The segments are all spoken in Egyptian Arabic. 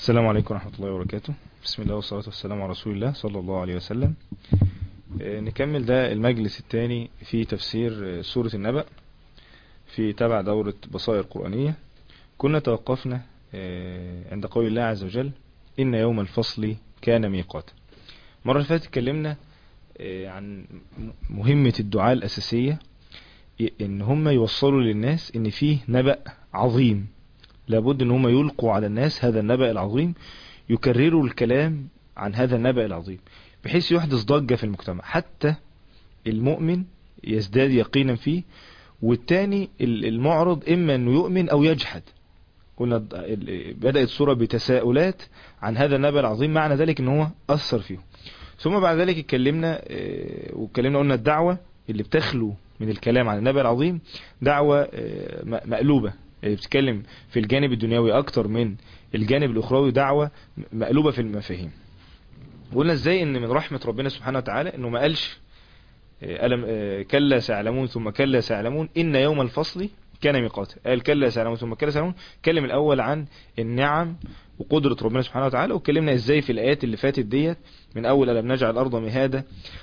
السلام عليكم ورحمة الله وبركاته بسم الله والصلاة والسلام على رسول الله صلى الله عليه وسلم آه، نكمل ده المجلس الثاني في تفسير آه، سورة النبأ في تبع دورة بصائر قرآنية كنا توقفنا آه، عند قول الله عز وجل إن يوم الفصل كان ميقاتا المرة اللي فاتت اتكلمنا آه، عن مهمة الدعاء الأساسية إن هم يوصلوا للناس إن فيه نبأ عظيم لابد ان هم يلقوا على الناس هذا النبأ العظيم يكرروا الكلام عن هذا النبأ العظيم بحيث يحدث ضجة في المجتمع حتى المؤمن يزداد يقينا فيه والتاني المعرض اما انه يؤمن او يجحد قلنا بدأت السورة بتساؤلات عن هذا النبأ العظيم معنى ذلك ان هو اثر فيه ثم بعد ذلك اتكلمنا اه، واتكلمنا قلنا الدعوة اللي بتخلو من الكلام عن النبأ العظيم دعوة اه، م- مقلوبة اللي بتتكلم في الجانب الدنيوي اكتر من الجانب الاخروي دعوة مقلوبة في المفاهيم وقلنا ازاي ان من رحمة ربنا سبحانه وتعالى انه ما قالش آه، ألم آه، كلا سيعلمون ثم كلا سيعلمون ان يوم الفصل كان ميقاتا قال كلا سيعلمون ثم كلا سيعلمون اتكلم الاول عن النعم وقدرة ربنا سبحانه وتعالى واتكلمنا ازاي في الايات اللي فاتت ديت من اول الم نجعل الارض مهادا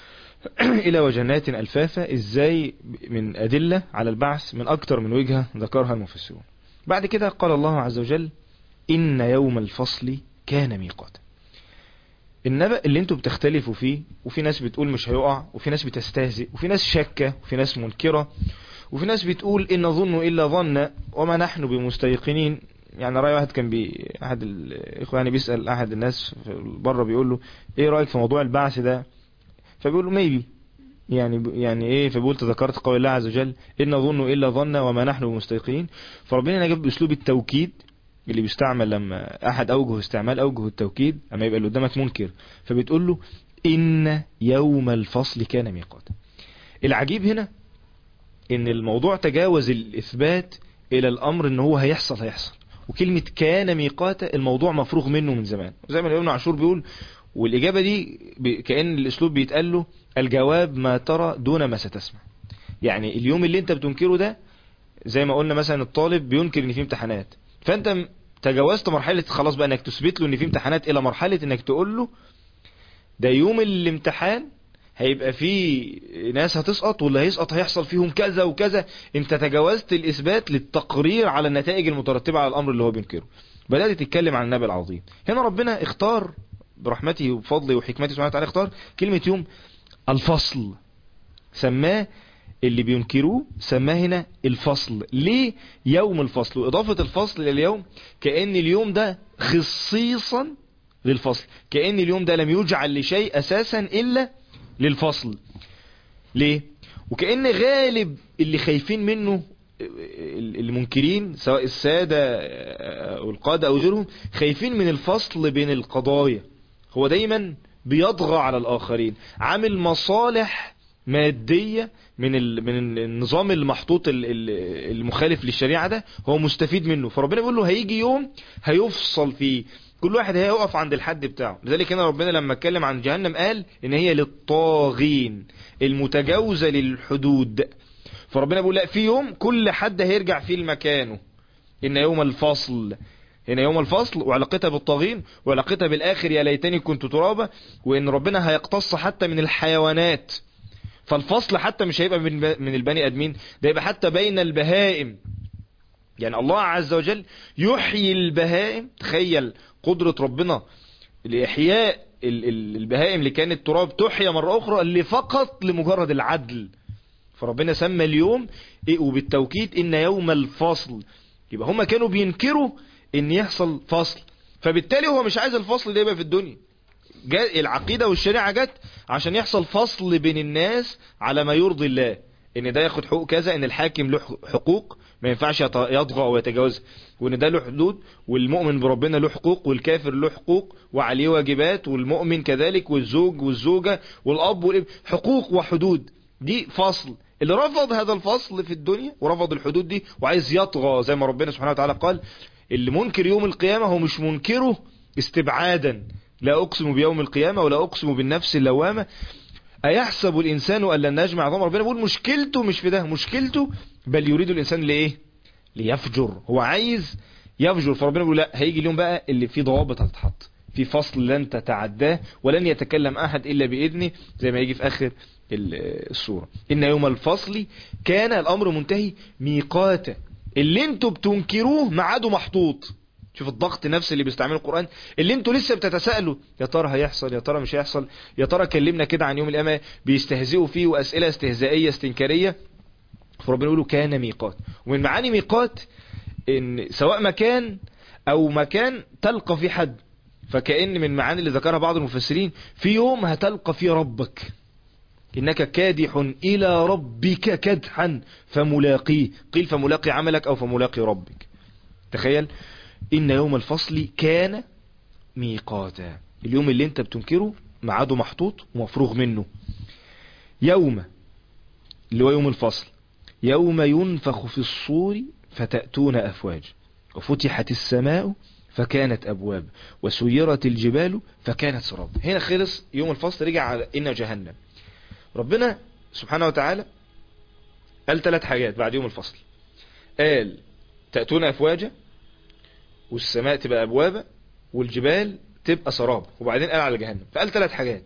الى وجنات الفافا ازاي من ادلة على البعث من اكتر من وجهة ذكرها المفسرون بعد كده قال الله عز وجل إن يوم الفصل كان ميقاتا النبأ اللي انتوا بتختلفوا فيه وفي ناس بتقول مش هيقع وفي ناس بتستهزئ وفي ناس شاكة وفي ناس منكرة وفي ناس بتقول إن نظن إلا ظن وما نحن بمستيقنين يعني رأي واحد كان بي أحد الإخوة يعني بيسأل أحد الناس بره بيقول له إيه رأيك في موضوع البعث ده فبيقول له ميبي يعني يعني ايه فبيقول تذكرت قول الله عز وجل ان نظن الا ظن وما نحن بمستيقنين فربنا هنا جاب باسلوب التوكيد اللي بيستعمل لما احد اوجه استعمال اوجه التوكيد اما يبقى اللي قدامك منكر فبتقول له ان يوم الفصل كان ميقاتا العجيب هنا ان الموضوع تجاوز الاثبات الى الامر ان هو هيحصل هيحصل وكلمة كان ميقاتا الموضوع مفروغ منه من زمان وزي ما ابن عاشور بيقول والإجابة دي ب- كأن الأسلوب بيتقال له الجواب ما ترى دون ما ستسمع يعني اليوم اللي انت بتنكره ده زي ما قلنا مثلا الطالب بينكر ان في امتحانات فانت م- تجاوزت مرحلة خلاص بقى انك تثبت له ان في امتحانات الى مرحلة انك تقول له ده يوم الامتحان هيبقى في ناس هتسقط واللي هيسقط هيحصل فيهم كذا وكذا انت تجاوزت الاثبات للتقرير على النتائج المترتبة على الامر اللي هو بينكره بدأت تتكلم عن النبي العظيم هنا ربنا اختار برحمته وبفضله وحكمته سبحانه وتعالى اختار كلمة يوم الفصل سماه اللي بينكروه سماه هنا الفصل ليه يوم الفصل وإضافة الفصل لليوم كأن اليوم ده خصيصا للفصل كأن اليوم ده لم يجعل لشيء أساسا إلا للفصل ليه وكأن غالب اللي خايفين منه المنكرين سواء السادة أو القادة أو غيرهم خايفين من الفصل بين القضايا هو دايما بيطغى على الآخرين عامل مصالح مادية من ال- من النظام المحطوط ال- ال- المخالف للشريعة ده هو مستفيد منه فربنا بيقول له هيجي يوم هيفصل فيه كل واحد هيقف عند الحد بتاعه لذلك هنا ربنا لما اتكلم عن جهنم قال ان هي للطاغين المتجاوزة للحدود فربنا بيقول لا في يوم كل حد هيرجع فيه لمكانه ان يوم الفصل هنا يوم الفصل وعلاقتها بالطاغين وعلاقتها بالاخر يا ليتني كنت ترابا وان ربنا هيقتص حتى من الحيوانات فالفصل حتى مش هيبقى من من البني ادمين ده يبقى حتى بين البهائم يعني الله عز وجل يحيي البهائم تخيل قدرة ربنا لإحياء ال- ال- البهائم اللي كانت تراب تحيا مرة أخرى اللي فقط لمجرد العدل فربنا سمى اليوم إيه وبالتوكيد إن يوم الفصل يبقى هما كانوا بينكروا إن يحصل فصل فبالتالي هو مش عايز الفصل ده يبقى في الدنيا جاء العقيدة والشريعة جت عشان يحصل فصل بين الناس على ما يرضي الله ان ده ياخد حقوق كذا ان الحاكم له حقوق ما ينفعش يط- يطغى او يتجاوزها وان ده له حدود والمؤمن بربنا له حقوق والكافر له حقوق وعليه واجبات والمؤمن كذلك والزوج والزوجة والاب والابن حقوق وحدود دي فصل اللي رفض هذا الفصل في الدنيا ورفض الحدود دي وعايز يطغى زي ما ربنا سبحانه وتعالى قال اللي منكر يوم القيامة هو مش منكره استبعادا لا أقسم بيوم القيامة ولا أقسم بالنفس اللوامة أيحسب الإنسان أن لن نجمع عظام ربنا بيقول مشكلته مش في ده مشكلته بل يريد الإنسان لإيه ليفجر هو عايز يفجر فربنا بيقول لا هيجي اليوم بقى اللي فيه ضوابط هتتحط في فصل لن تتعداه ولن يتكلم احد الا باذنه زي ما يجي في اخر السورة ان يوم الفصل كان الامر منتهي ميقاتا اللي انتوا بتنكروه ميعاده محطوط شوف الضغط نفس اللي بيستعمله القرآن اللي انتوا لسه بتتساءلوا يا ترى هيحصل يا ترى مش هيحصل يا ترى كلمنا كده عن يوم القيامة بيستهزئوا فيه واسئلة استهزائية استنكارية فربنا يقولوا كان ميقات ومن معاني ميقات ان سواء مكان او مكان تلقى فيه حد فكأن من معاني اللي ذكرها بعض المفسرين في يوم هتلقى فيه ربك إنك كادح إلى ربك كدحا فملاقيه قيل فملاقي عملك أو فملاقي ربك تخيل إن يوم الفصل كان ميقاتا اليوم اللي انت بتنكره معاده محطوط ومفروغ منه يوم اللي هو يوم الفصل يوم ينفخ في الصور فتأتون أفواج وفتحت السماء فكانت أبواب وسيرت الجبال فكانت سراب هنا خلص يوم الفصل رجع على إن جهنم ربنا سبحانه وتعالى قال ثلاث حاجات بعد يوم الفصل قال تأتون أفواجا والسماء تبقى أبوابا والجبال تبقى سراب وبعدين قال على جهنم فقال ثلاث حاجات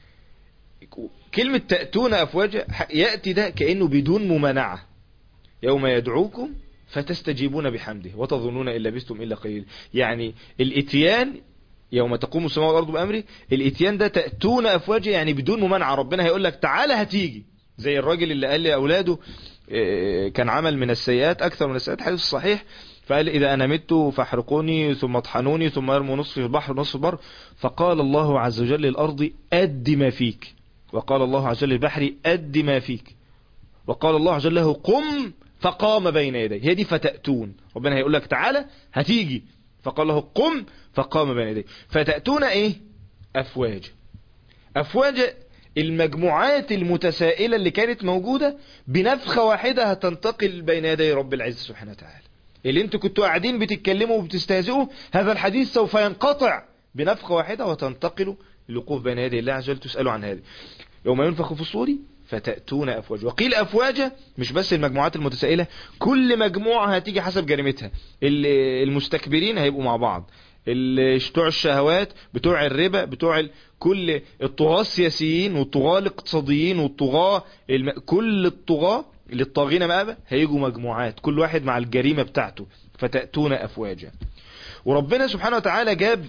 كلمة تأتون أفواجا يأتي ده كأنه بدون ممانعة يوم يدعوكم فتستجيبون بحمده وتظنون إن لبثتم إلا قليل يعني الاتيان يوم تقوم السماء والأرض بأمره الاتيان ده تأتون أفواجا يعني بدون ممانعة ربنا هيقول لك تعالى هتيجي زي الراجل اللي قال لأولاده كان عمل من السيئات أكثر من السيئات حديث صحيح فقال إذا أنا مت فاحرقوني ثم اطحنوني ثم ارموا نصف البحر ونصف البر فقال الله عز وجل للأرض أد ما فيك وقال الله عز وجل للبحر أد ما فيك وقال الله عز وجل له قم فقام بين يديه هي دي فتأتون ربنا هيقول لك تعالى هتيجي فقال له قم فقام بين يديه فتأتون ايه افواج افواج المجموعات المتسائلة اللي كانت موجودة بنفخة واحدة هتنتقل بين يدي رب العزة سبحانه وتعالى اللي انتوا كنتوا قاعدين بتتكلموا وبتستهزئوا هذا الحديث سوف ينقطع بنفخة واحدة وتنتقلوا للوقوف بين يدي الله عز وجل تسألوا عن هذا يوم ينفخ في الصور فتأتون أفواج وقيل أفواجا مش بس المجموعات المتسائلة كل مجموعة هتيجي حسب جريمتها المستكبرين هيبقوا مع بعض بتوع الشهوات بتوع الربا بتوع ال... كل الطغاة السياسيين والطغاة الاقتصاديين والطغاة الم... كل الطغاة اللي الطاغين مآبة هيجوا مجموعات كل واحد مع الجريمة بتاعته فتأتون أفواجا وربنا سبحانه وتعالى جاب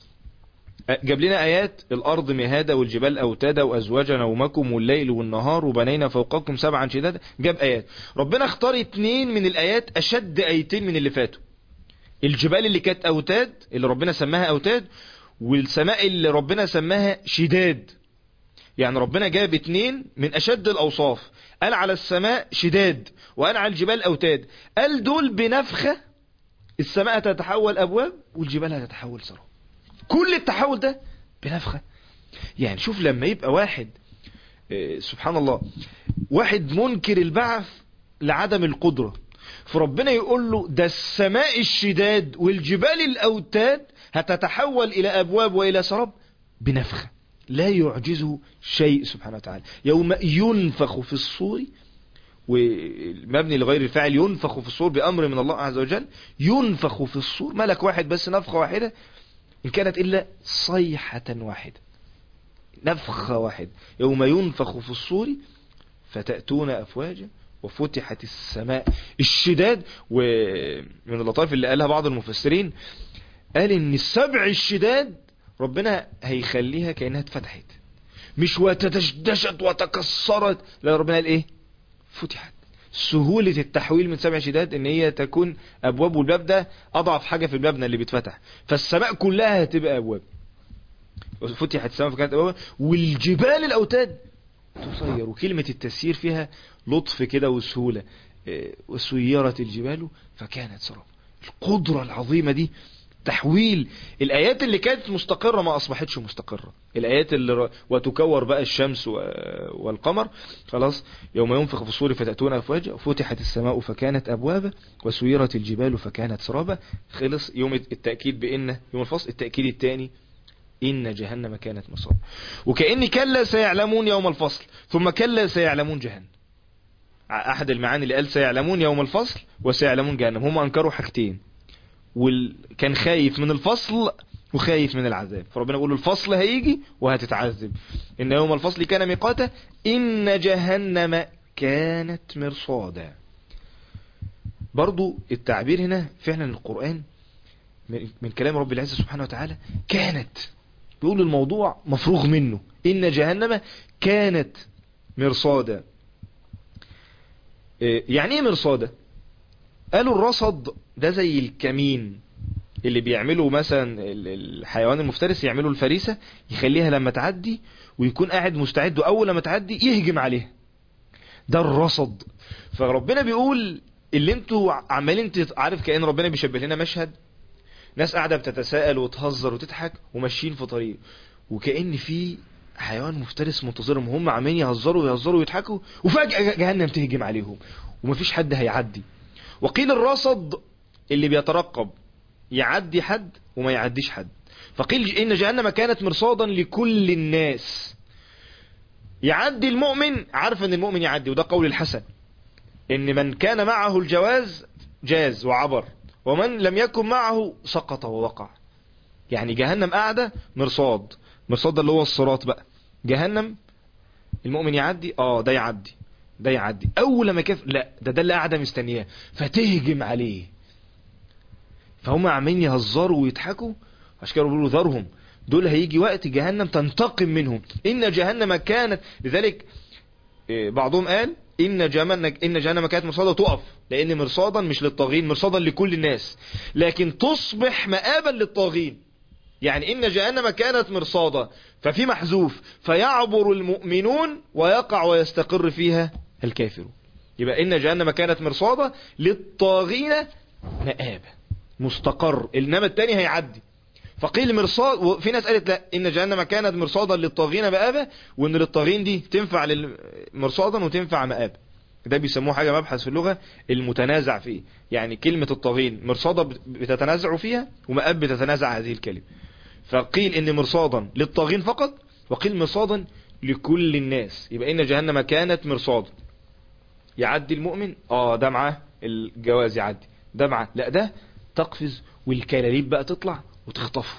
جاب لنا آيات الأرض مهادة والجبال أوتادا وأزواجا نومكم والليل والنهار وبنينا فوقكم سبعا شدادا جاب آيات ربنا اختار اتنين من الآيات أشد آيتين من اللي فاتوا الجبال اللي كانت أوتاد اللي ربنا سماها أوتاد والسماء اللي ربنا سماها شداد يعني ربنا جاب اتنين من أشد الأوصاف قال على السماء شداد وقال على الجبال أوتاد قال دول بنفخة السماء تتحول أبواب والجبال هتتحول سراب كل التحول ده بنفخة يعني شوف لما يبقى واحد اه سبحان الله واحد منكر البعث لعدم القدرة فربنا يقول له ده السماء الشداد والجبال الأوتاد هتتحول إلى أبواب وإلى سراب بنفخة لا يعجزه شيء سبحانه وتعالى يوم ينفخ في الصور والمبني لغير الفاعل ينفخ في الصور بأمر من الله عز وجل ينفخ في الصور ملك واحد بس نفخة واحدة إن كانت إلا صيحة واحدة نفخة واحدة يوم ينفخ في الصور فتأتون أفواجا وفتحت السماء الشداد ومن اللطائف اللي قالها بعض المفسرين قال ان السبع الشداد ربنا هيخليها كأنها اتفتحت مش وتدشدشت وتكسرت لا ربنا قال ايه فتحت سهولة التحويل من سبع شداد ان هي تكون ابواب والباب ده اضعف حاجة في المبنى اللي بيتفتح فالسماء كلها هتبقى ابواب فتحت السماء فكانت ابواب والجبال الاوتاد تصير وكلمة التسيير فيها لطف كده وسهولة وسيرت الجبال فكانت سراب القدرة العظيمة دي تحويل الآيات اللي كانت مستقرة ما أصبحتش مستقرة الآيات اللي ر... وتكور بقى الشمس و... والقمر خلاص يوم ينفخ في الصور فتأتون أفواجا فتحت السماء فكانت أبوابا وسيرت الجبال فكانت سرابا خلص يوم التأكيد بإن يوم الفصل التأكيد الثاني إن جهنم كانت مصاب وكأن كلا سيعلمون يوم الفصل ثم كلا سيعلمون جهنم أحد المعاني اللي قال سيعلمون يوم الفصل وسيعلمون جهنم هم أنكروا حاجتين وكان خايف من الفصل وخايف من العذاب فربنا بيقول له الفصل هيجي وهتتعذب إن يوم الفصل كان ميقاتا إن جهنم كانت مرصادا برضو التعبير هنا فعلا القرآن من كلام رب العزة سبحانه وتعالى كانت بيقول الموضوع مفروغ منه إن جهنم كانت مرصادا يعني ايه مرصادا قالوا الرصد ده زي الكمين اللي بيعملوا مثلا الحيوان المفترس يعملوا الفريسة يخليها لما تعدي ويكون قاعد مستعد وأول لما تعدي يهجم عليها ده الرصد فربنا بيقول اللي انتوا عمالين عارف كأن ربنا بيشبه لنا مشهد ناس قاعدة بتتساءل وتهزر وتضحك وماشيين في طريق وكأن في حيوان مفترس منتظرهم هم عمالين يهزروا ويهزروا ويضحكوا وفجأة جهنم تهجم عليهم ومفيش حد هيعدي وقيل الرصد اللي بيترقب يعدي حد وما يعديش حد فقيل إن جهنم كانت مرصادا لكل الناس يعدي المؤمن عارف ان المؤمن يعدي وده قول الحسن ان من كان معه الجواز جاز وعبر ومن لم يكن معه سقط ووقع يعني جهنم قاعدة مرصاد مرصاد ده اللي هو الصراط بقى جهنم المؤمن يعدي اه ده يعدي ده يعدي اول ما كيف لا ده ده اللي قاعده مستنياه فتهجم عليه فهم عمالين يهزروا ويضحكوا عشان كده بيقولوا ذرهم دول هيجي وقت جهنم تنتقم منهم ان جهنم كانت لذلك بعضهم قال ان جهنم ان جهنم كانت مرصادا تقف لان مرصادا مش للطاغين مرصادا لكل الناس لكن تصبح مآبا للطاغين يعني ان جهنم كانت مرصادا ففي محذوف فيعبر المؤمنون ويقع ويستقر فيها الكافرون يبقى ان جهنم كانت مرصادا للطاغين مآبا مستقر انما التاني هيعدي فقيل مرصاد وفي ناس قالت لا ان جهنم كانت مرصادا للطاغين مآبا وان للطاغين دي تنفع مرصادا وتنفع مآبا ده بيسموه حاجة مبحث في اللغة المتنازع فيه يعني كلمة الطاغين مرصادا بتتنازعوا فيها ومآب بتتنازع هذه الكلمة فقيل ان مرصادا للطاغين فقط وقيل مرصادا لكل الناس يبقى ان جهنم كانت مرصادا يعدي المؤمن اه ده معاه الجواز يعدي ده معاه لا ده تقفز والكلاليب بقى تطلع وتخطفه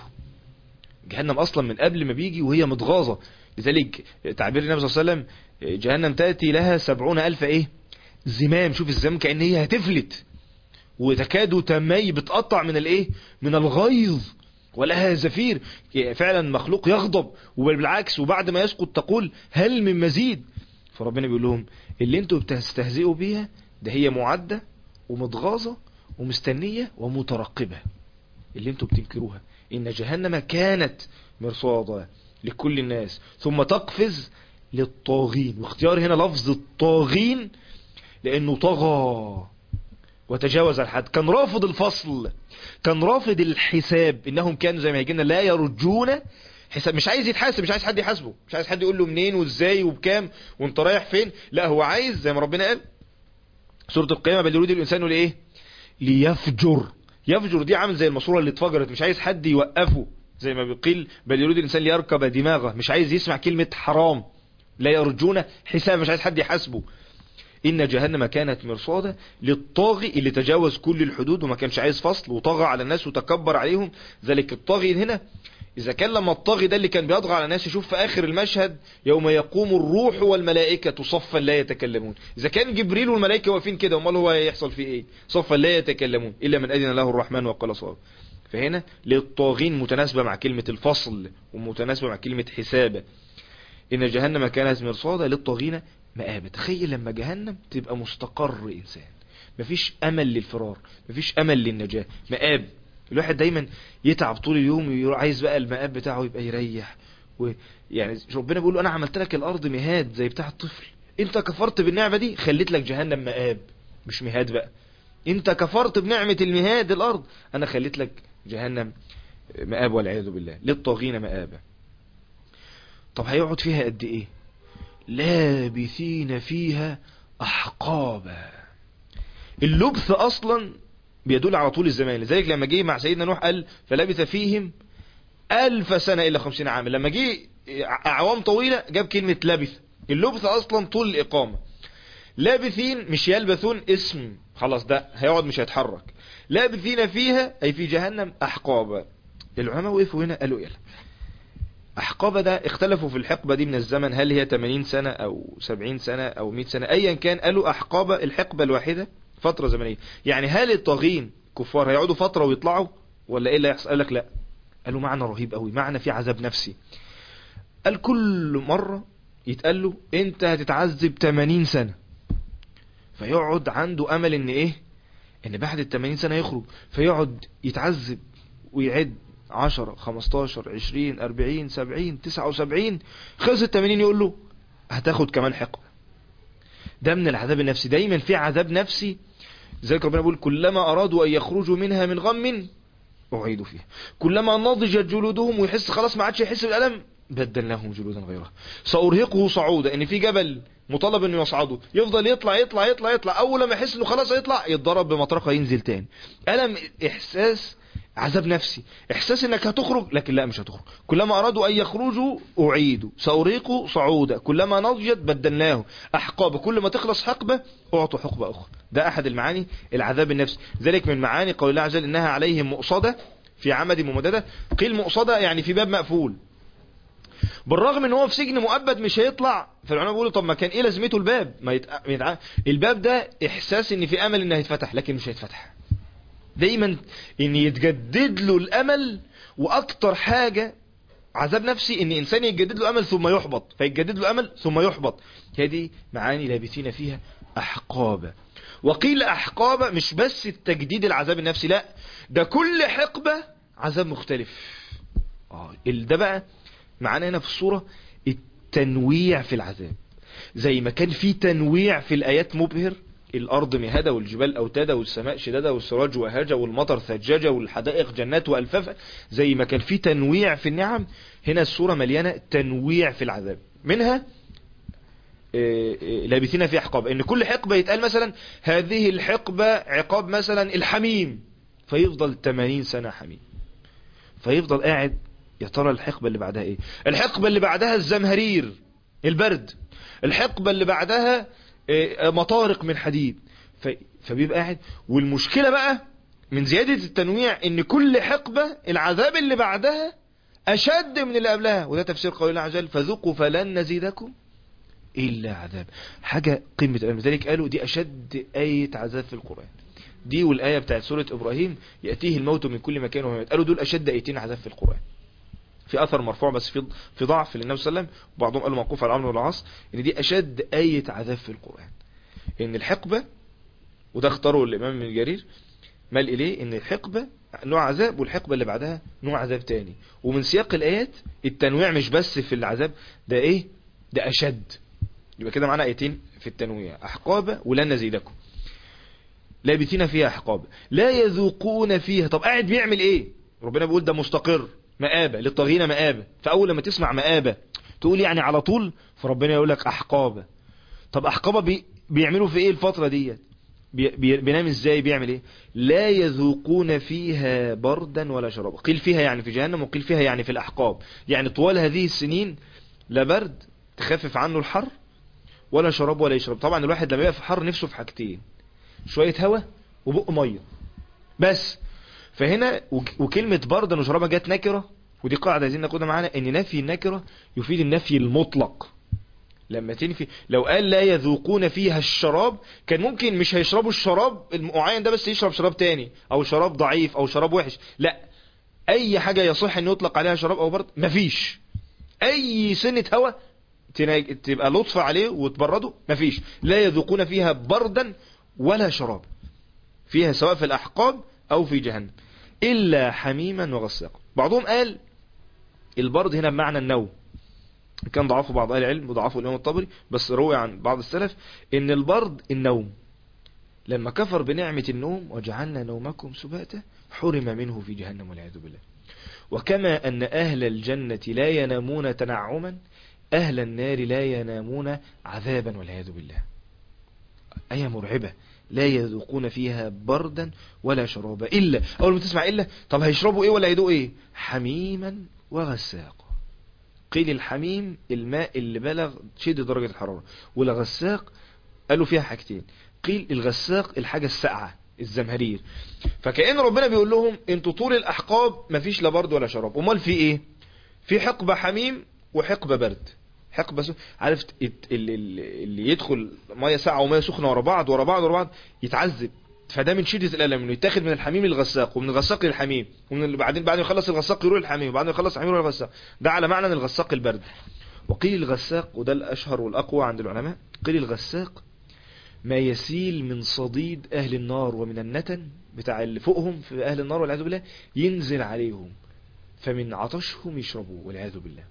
جهنم اصلا من قبل ما بيجي وهي متغاظة لذلك تعبير النبي صلى الله عليه وسلم جهنم تأتي لها سبعون الف ايه زمام شوف الزمام كأن هي هتفلت وتكاد تمي بتقطع من الايه من الغيظ ولها زفير فعلا مخلوق يغضب وبالعكس وبعد ما يسقط تقول هل من مزيد فربنا بيقول لهم اللي انتوا بتستهزئوا بيها ده هي معدة ومتغاظة ومستنية ومترقبة اللي انتوا بتنكروها ان جهنم كانت مرصادا لكل الناس ثم تقفز للطاغين واختيار هنا لفظ الطاغين لانه طغى وتجاوز الحد كان رافض الفصل كان رافض الحساب انهم كانوا زي ما يجينا لا يرجون حساب مش عايز يتحاسب مش عايز حد يحاسبه مش عايز حد يقول له منين وازاي وبكام وانت رايح فين لا هو عايز زي ما ربنا قال سورة القيامة بل يريد الانسان لايه ليفجر يفجر دي عامل زي الماسوره اللي اتفجرت مش عايز حد يوقفه زي ما بيقيل بل يريد الانسان ليركب دماغه مش عايز يسمع كلمة حرام لا يرجون حساب مش عايز حد يحاسبه إن جهنم كانت مرصادة للطاغي اللي تجاوز كل الحدود وما كانش عايز فصل وطغى على الناس وتكبر عليهم ذلك الطاغي هنا إذا كان لما الطاغي ده اللي كان بيطغى على الناس يشوف في آخر المشهد يوم يقوم الروح والملائكة صفا لا يتكلمون إذا كان جبريل والملائكة واقفين كده امال هو يحصل فيه إيه صفا لا يتكلمون إلا من أذن له الرحمن وقال صواب فهنا للطاغين متناسبة مع كلمة الفصل ومتناسبة مع كلمة حسابة إن جهنم كانت مرصادة للطاغين مآب تخيل لما جهنم تبقى مستقر إنسان مفيش أمل للفرار مفيش أمل للنجاة مآب الواحد دايما يتعب طول اليوم عايز بقى المآب بتاعه يبقى يريح ويعني ربنا بيقول أنا عملت لك الأرض مهاد زي بتاع الطفل انت كفرت بالنعمة دي خليت لك جهنم مآب مش مهاد بقى انت كفرت بنعمة المهاد الأرض أنا خليت لك جهنم مآب والعياذ بالله للطاغين مآبا طب هيقعد فيها قد ايه لابثين فيها احقابا اللبث اصلا بيدل على طول الزمان لذلك لما جه مع سيدنا نوح قال فلبث فيهم الف سنة الا خمسين عاما لما جه اعوام طويلة جاب كلمة لبث اللبث اصلا طول الاقامة لابثين مش يلبثون اسم خلاص ده هيقعد مش هيتحرك لابثين فيها أي في جهنم أحقابا العلماء وقفوا هنا قالوا يلا أحقابة ده اختلفوا في الحقبة دي من الزمن هل هي 80 سنة أو 70 سنة أو 100 سنة أيا كان قالوا أحقابة الحقبة الواحدة فترة زمنية يعني هل الطاغين كفار هيقعدوا فترة ويطلعوا ولا إيه اللي هيحصل قال لك لا قالوا معنى رهيب قوي معنى في عذاب نفسي قال كل مرة يتقال له انت هتتعذب 80 سنة فيقعد عنده امل ان ايه ان بعد ال 80 سنة يخرج فيقعد يتعذب ويعد 10 15 20 40 70 79 خلص ال 80 يقول له هتاخد كمان حقبة ده من العذاب النفسي دايما في عذاب نفسي زي ربنا بيقول كلما ارادوا ان يخرجوا منها من غم اعيدوا فيها كلما نضجت جلودهم ويحس خلاص ما عادش يحس بالالم بدلناهم جلودا غيرها سأرهقه صعودا ان في جبل مطالب انه يصعده يفضل يطلع يطلع يطلع يطلع اول ما يحس انه خلاص هيطلع يتضرب بمطرقه ينزل تاني الم احساس عذاب نفسي احساس انك هتخرج لكن لا مش هتخرج كلما ارادوا ان يخرجوا اعيدوا سأرهقه صعودا كلما نضجت بدلناه احقاب كل ما تخلص حقبه اعطوا حقبه اخرى ده احد المعاني العذاب النفسي ذلك من معاني قول الله عز وجل انها عليهم مؤصده في عمد ممدده قيل مؤصده يعني في باب مقفول بالرغم ان هو في سجن مؤبد مش هيطلع فالعلماء بيقولوا طب ما كان ايه لازمته الباب ما يتع... يتع... الباب ده احساس ان في امل انه هيتفتح لكن مش هيتفتح دايما ان يتجدد له الامل واكتر حاجة عذاب نفسي ان انسان يتجدد له امل ثم يحبط فيتجدد له امل ثم يحبط هذه معاني لابثين فيها احقابا وقيل احقابا مش بس التجديد العذاب النفسي لا ده كل حقبة عذاب مختلف اه ده بقى معانا هنا في الصورة التنويع في العذاب زي ما كان في تنويع في الآيات مبهر الأرض مهادة والجبال أوتادة والسماء شدادة والسراج وهاجة والمطر ثجاجة والحدائق جنات وألفافة زي ما كان في تنويع في النعم هنا الصورة مليانة تنويع في العذاب منها لابثين في حقاب ان كل حقبة يتقال مثلا هذه الحقبة عقاب مثلا الحميم فيفضل 80 سنة حميم فيفضل قاعد يا ترى الحقبة اللي بعدها ايه الحقبة اللي بعدها الزمهرير البرد الحقبة اللي بعدها مطارق من حديد فبيبقى قاعد والمشكلة بقى من زيادة التنويع ان كل حقبة العذاب اللي بعدها اشد من اللي قبلها وده تفسير قول الله عز وجل فذوقوا فلن نزيدكم الا عذاب حاجة قمة لذلك قالوا دي اشد اية عذاب في القرآن دي والآية بتاعت سورة إبراهيم يأتيه الموت من كل مكان وهو قالوا دول أشد آيتين عذاب في القرآن في أثر مرفوع بس في في ضعف للنبي صلى الله عليه وسلم وبعضهم قالوا موقوف على عمرو والعاص إن دي أشد آية عذاب في القرآن إن الحقبة وده اختاره الإمام ابن جرير مال إليه إن الحقبة نوع عذاب والحقبة اللي بعدها نوع عذاب تاني ومن سياق الآيات التنويع مش بس في العذاب ده إيه ده أشد يبقى كده معانا آيتين في التنويع أحقابة ولن نزيدكم لابثين فيها أحقابة لا يذوقون فيها طب قاعد بيعمل إيه ربنا بيقول ده مستقر مآبة للطاغين مآبة فأول لما تسمع مآبة تقول يعني على طول فربنا يقول لك أحقابة طب أحقابة بي بيعملوا في إيه الفترة ديت بي بي بينام إزاي بيعمل إيه لا يذوقون فيها بردا ولا شرابا قيل فيها يعني في جهنم وقيل فيها يعني في الأحقاب يعني طوال هذه السنين لا برد تخفف عنه الحر ولا شراب ولا يشرب طبعا الواحد لما يبقى في حر نفسه في حاجتين شوية هواء وبق مية بس فهنا وكلمة بردا وشرابا جت نكرة ودي قاعدة عايزين ناخدها معانا ان نفي النكرة يفيد النفي المطلق لما تنفي لو قال لا يذوقون فيها الشراب كان ممكن مش هيشربوا الشراب المعين ده بس يشرب شراب تاني او شراب ضعيف او شراب وحش لا اي حاجة يصح ان يطلق عليها شراب او برد مفيش اي سنة هواء تبقى لطف عليه وتبرده مفيش لا يذوقون فيها بردا ولا شراب فيها سواء في الأحقاب أو في جهنم إلا حميما وغساقا بعضهم قال البرد هنا بمعنى النوم كان ضعفه بعض أهل العلم وضعفه الإمام الطبري بس روي عن بعض السلف إن البرد النوم لما كفر بنعمة النوم وجعلنا نومكم سباتا حرم منه في جهنم والعياذ بالله وكما أن أهل الجنة لا ينامون تنعما أهل النار لا ينامون عذابا والعياذ بالله آية مرعبة لا يذوقون فيها بردا ولا شرابا إلا أول ما تسمع إلا طب هيشربوا إيه ولا يدوقوا إيه حميما وغساقا قيل الحميم الماء اللي بلغ شدة درجة الحرارة والغساق قالوا فيها حاجتين قيل الغساق الحاجة الساقعة الزمهرير فكأن ربنا بيقول لهم انتوا طول الاحقاب مفيش لا برد ولا شراب امال في ايه في حقبة حميم وحقبة برد حقبة سخ... عارف اللي, اللي يدخل ميه ساقعه وميه سخنه ورا بعض ورا بعض ورا بعض يتعذب فده من شدة الألم انه يتاخد من الحميم للغساق ومن الغساق للحميم ومن بعدين بعد ما يخلص الغساق يروح الحميم وبعدين يخلص الحميم يروح الغساق ده على معنى الغساق البرد وقيل الغساق وده الأشهر والأقوى عند العلماء قيل الغساق ما يسيل من صديد أهل النار ومن النتن بتاع اللي فوقهم في أهل النار والعياذ بالله ينزل عليهم فمن عطشهم يشربوا والعياذ بالله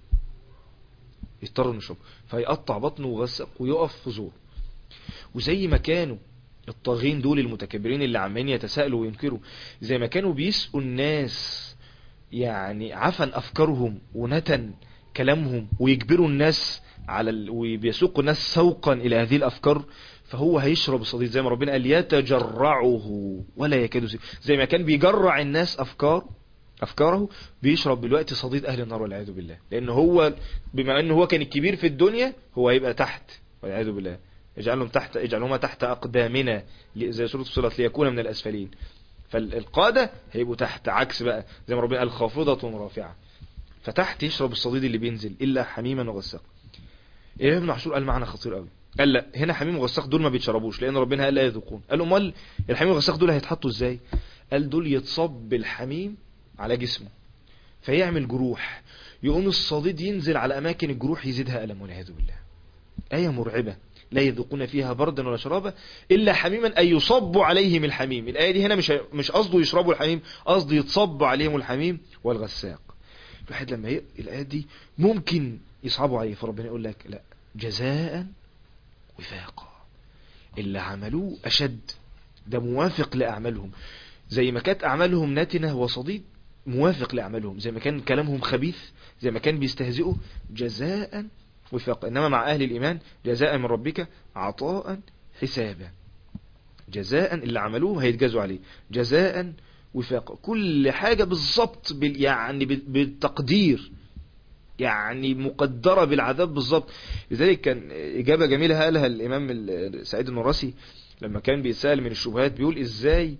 يضطروا يشربوا فيقطع بطنه وغسق ويقف في زور وزي ما كانوا الطاغين دول المتكبرين اللي عمالين يتساءلوا وينكروا زي ما كانوا بيسقوا الناس يعني عفن أفكارهم ونتن كلامهم ويجبروا الناس على ال... وبيسوقوا الناس سوقا إلى هذه الأفكار فهو هيشرب الصديد زي ما ربنا قال يتجرعه ولا يكاد يسير زي ما كان بيجرع الناس أفكار أفكاره بيشرب دلوقتي صديد أهل النار والعياذ بالله لأن هو بما أنه هو كان الكبير في الدنيا هو هيبقى تحت والعياذ بالله اجعلهم تحت اجعلهما تحت أقدامنا زي سورة الصلاة ليكون من الأسفلين فالقادة هيبقوا تحت عكس بقى زي ما ربنا قال خافضة رافعة فتحت يشرب الصديد اللي بينزل إلا حميما وغساق الإمام ابن عاشور قال معنى خطير قوي قال لا هنا حميم وغساق دول ما بيتشربوش لأن ربنا قال لا يذوقون قال امال الحميم والغساق دول هيتحطوا ازاي قال دول يتصب بالحميم على جسمه فيعمل جروح يقوم الصديد ينزل على أماكن الجروح يزيدها ألم والعياذ بالله آية مرعبة لا يذوقون فيها بردا ولا شرابا إلا حميما أي يصب عليهم الحميم الآية دي هنا مش مش قصده يشربوا الحميم قصده يتصب عليهم الحميم والغساق الواحد لما يقرأ الآيات دي ممكن يصعبوا عليه فربنا يقول لك لا جزاء وفاقا اللي عملوه أشد ده موافق لأعمالهم زي ما كانت أعمالهم نتنة وصديد موافق لأعمالهم زي ما كان كلامهم خبيث زي ما كان بيستهزئوا جزاء وفاقا إنما مع أهل الإيمان جزاء من ربك عطاء حسابا جزاء اللي عملوه هيتجازوا عليه جزاء وفاقا كل حاجة بالظبط بال يعني بالتقدير يعني مقدرة بالعذاب بالظبط لذلك كان إجابة جميلة قالها الإمام سعيد النراسي لما كان بيسأل من الشبهات بيقول إزاي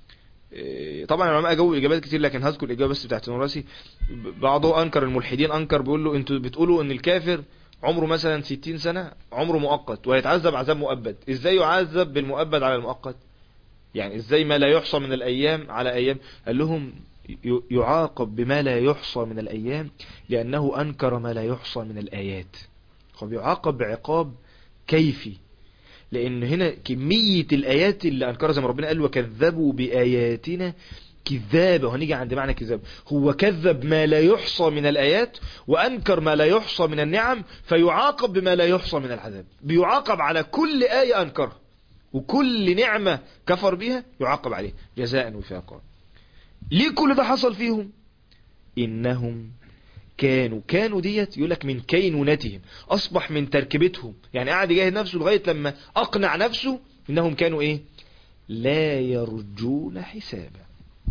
طبعا العلماء جاوبوا اجابات كتير لكن هذكر الاجابه بس بتاعت النوراسي بعضه انكر الملحدين انكر بيقول له انتوا بتقولوا ان الكافر عمره مثلا 60 سنه عمره مؤقت وهيتعذب عذاب مؤبد ازاي يعذب بالمؤبد على المؤقت يعني ازاي ما لا يحصى من الايام على ايام قال لهم يعاقب بما لا يحصى من الايام لانه انكر ما لا يحصى من الايات هو بيعاقب بعقاب كيفي لان هنا كمية الايات اللي انكرها زي ما ربنا قال وكذبوا باياتنا كذابة وهنيجي عند معنى كذاب هو كذب ما لا يحصى من الايات وانكر ما لا يحصى من النعم فيعاقب بما لا يحصى من العذاب بيعاقب على كل آية انكرها وكل نعمة كفر بها يعاقب عليه جزاء وفاقا ليه كل ده حصل فيهم انهم كانوا كانوا ديت يقول لك من كينونتهم اصبح من تركيبتهم يعني قاعد يجاهد نفسه لغايه لما اقنع نفسه انهم كانوا ايه لا يرجون حسابا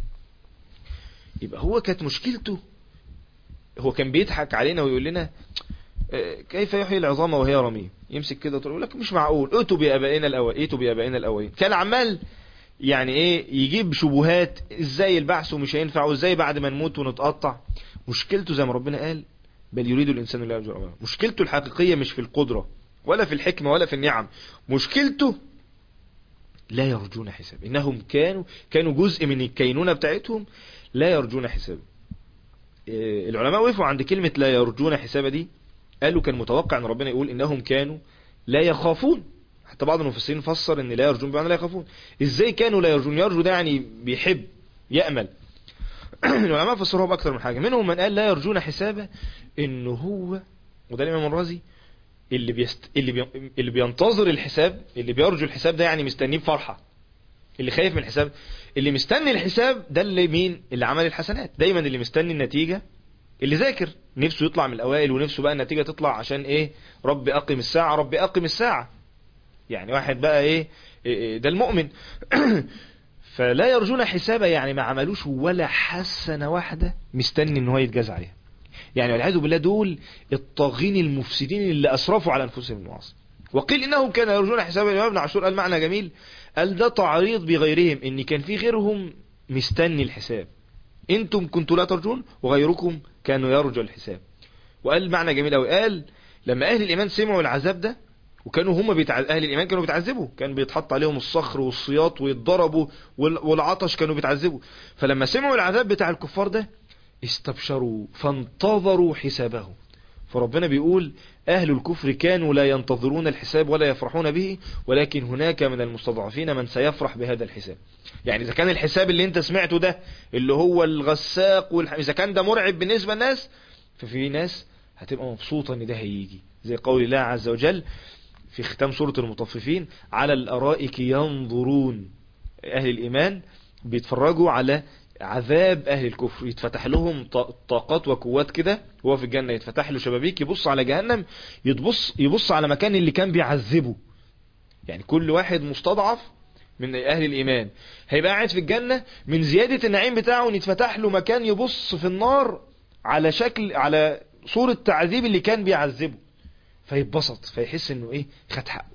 يبقى هو كانت مشكلته هو كان بيضحك علينا ويقول لنا كيف يحيي العظام وهي رميم يمسك كده ويقول لك مش معقول اتوا بابائنا الاولين اتوا بابائنا الاولين كان عمال يعني ايه يجيب شبهات ازاي البعث ومش هينفع وازاي بعد ما نموت ونتقطع مشكلته زي ما ربنا قال بل يريد الإنسان لا يرجو أمامه مشكلته الحقيقية مش في القدرة ولا في الحكمة ولا في النعم مشكلته لا يرجون حساب إنهم كانوا كانوا جزء من الكينونة بتاعتهم لا يرجون حساب العلماء وقفوا عند كلمة لا يرجون حساب دي قالوا كان متوقع أن ربنا يقول إنهم كانوا لا يخافون حتى بعض المفسرين فسر ان لا يرجون بمعنى لا يخافون ازاي كانوا لا يرجون يرجو ده يعني بيحب يأمل العلماء فسروها بأكثر من حاجة منهم من قال لا يرجون حسابه إن هو وده الإمام الرازي اللي بيست... اللي, بي... اللي بينتظر الحساب اللي بيرجو الحساب ده يعني مستنيه بفرحة اللي خايف من الحساب اللي مستني الحساب ده اللي مين اللي عمل الحسنات دايما اللي مستني النتيجة اللي ذاكر نفسه يطلع من الأوائل ونفسه بقى النتيجة تطلع عشان إيه رب أقم الساعة رب أقم الساعة يعني واحد بقى إيه, إيه ده المؤمن فلا يرجون حسابا يعني ما عملوش ولا حسنة واحدة مستني ان هو يتجازى عليها يعني والعياذ بالله دول الطاغين المفسدين اللي اسرفوا على انفسهم المعاصي وقيل انهم كانوا يرجون حساب الامام ابن عاشور قال معنى جميل قال ده تعريض بغيرهم ان كان في غيرهم مستني الحساب انتم كنتوا لا ترجون وغيركم كانوا يرجوا الحساب وقال معنى جميل قوي قال لما اهل الايمان سمعوا العذاب ده وكانوا هم بيتع... اهل الايمان كانوا بيتعذبوا كان بيتحط عليهم الصخر والسياط ويتضربوا وال... والعطش كانوا بيتعذبوا فلما سمعوا العذاب بتاع الكفار ده استبشروا فانتظروا حسابهم فربنا بيقول أهل الكفر كانوا لا ينتظرون الحساب ولا يفرحون به ولكن هناك من المستضعفين من سيفرح بهذا الحساب يعني إذا كان الحساب اللي انت سمعته ده اللي هو الغساق والح... إذا كان ده مرعب بالنسبة للناس ففي ناس هتبقى مبسوطة ان ده هيجي زي قول الله عز وجل في ختام سورة المطففين على الأرائك ينظرون أهل الإيمان بيتفرجوا على عذاب أهل الكفر يتفتح لهم طاقات وقوات كده هو في الجنة يتفتح له شبابيك يبص على جهنم يتبص يبص على مكان اللي كان بيعذبه يعني كل واحد مستضعف من أهل الإيمان هيبقى قاعد في الجنة من زيادة النعيم بتاعه ان يتفتح له مكان يبص في النار على شكل على صورة تعذيب اللي كان بيعذبه فيتبسط فيحس انه ايه خد حقه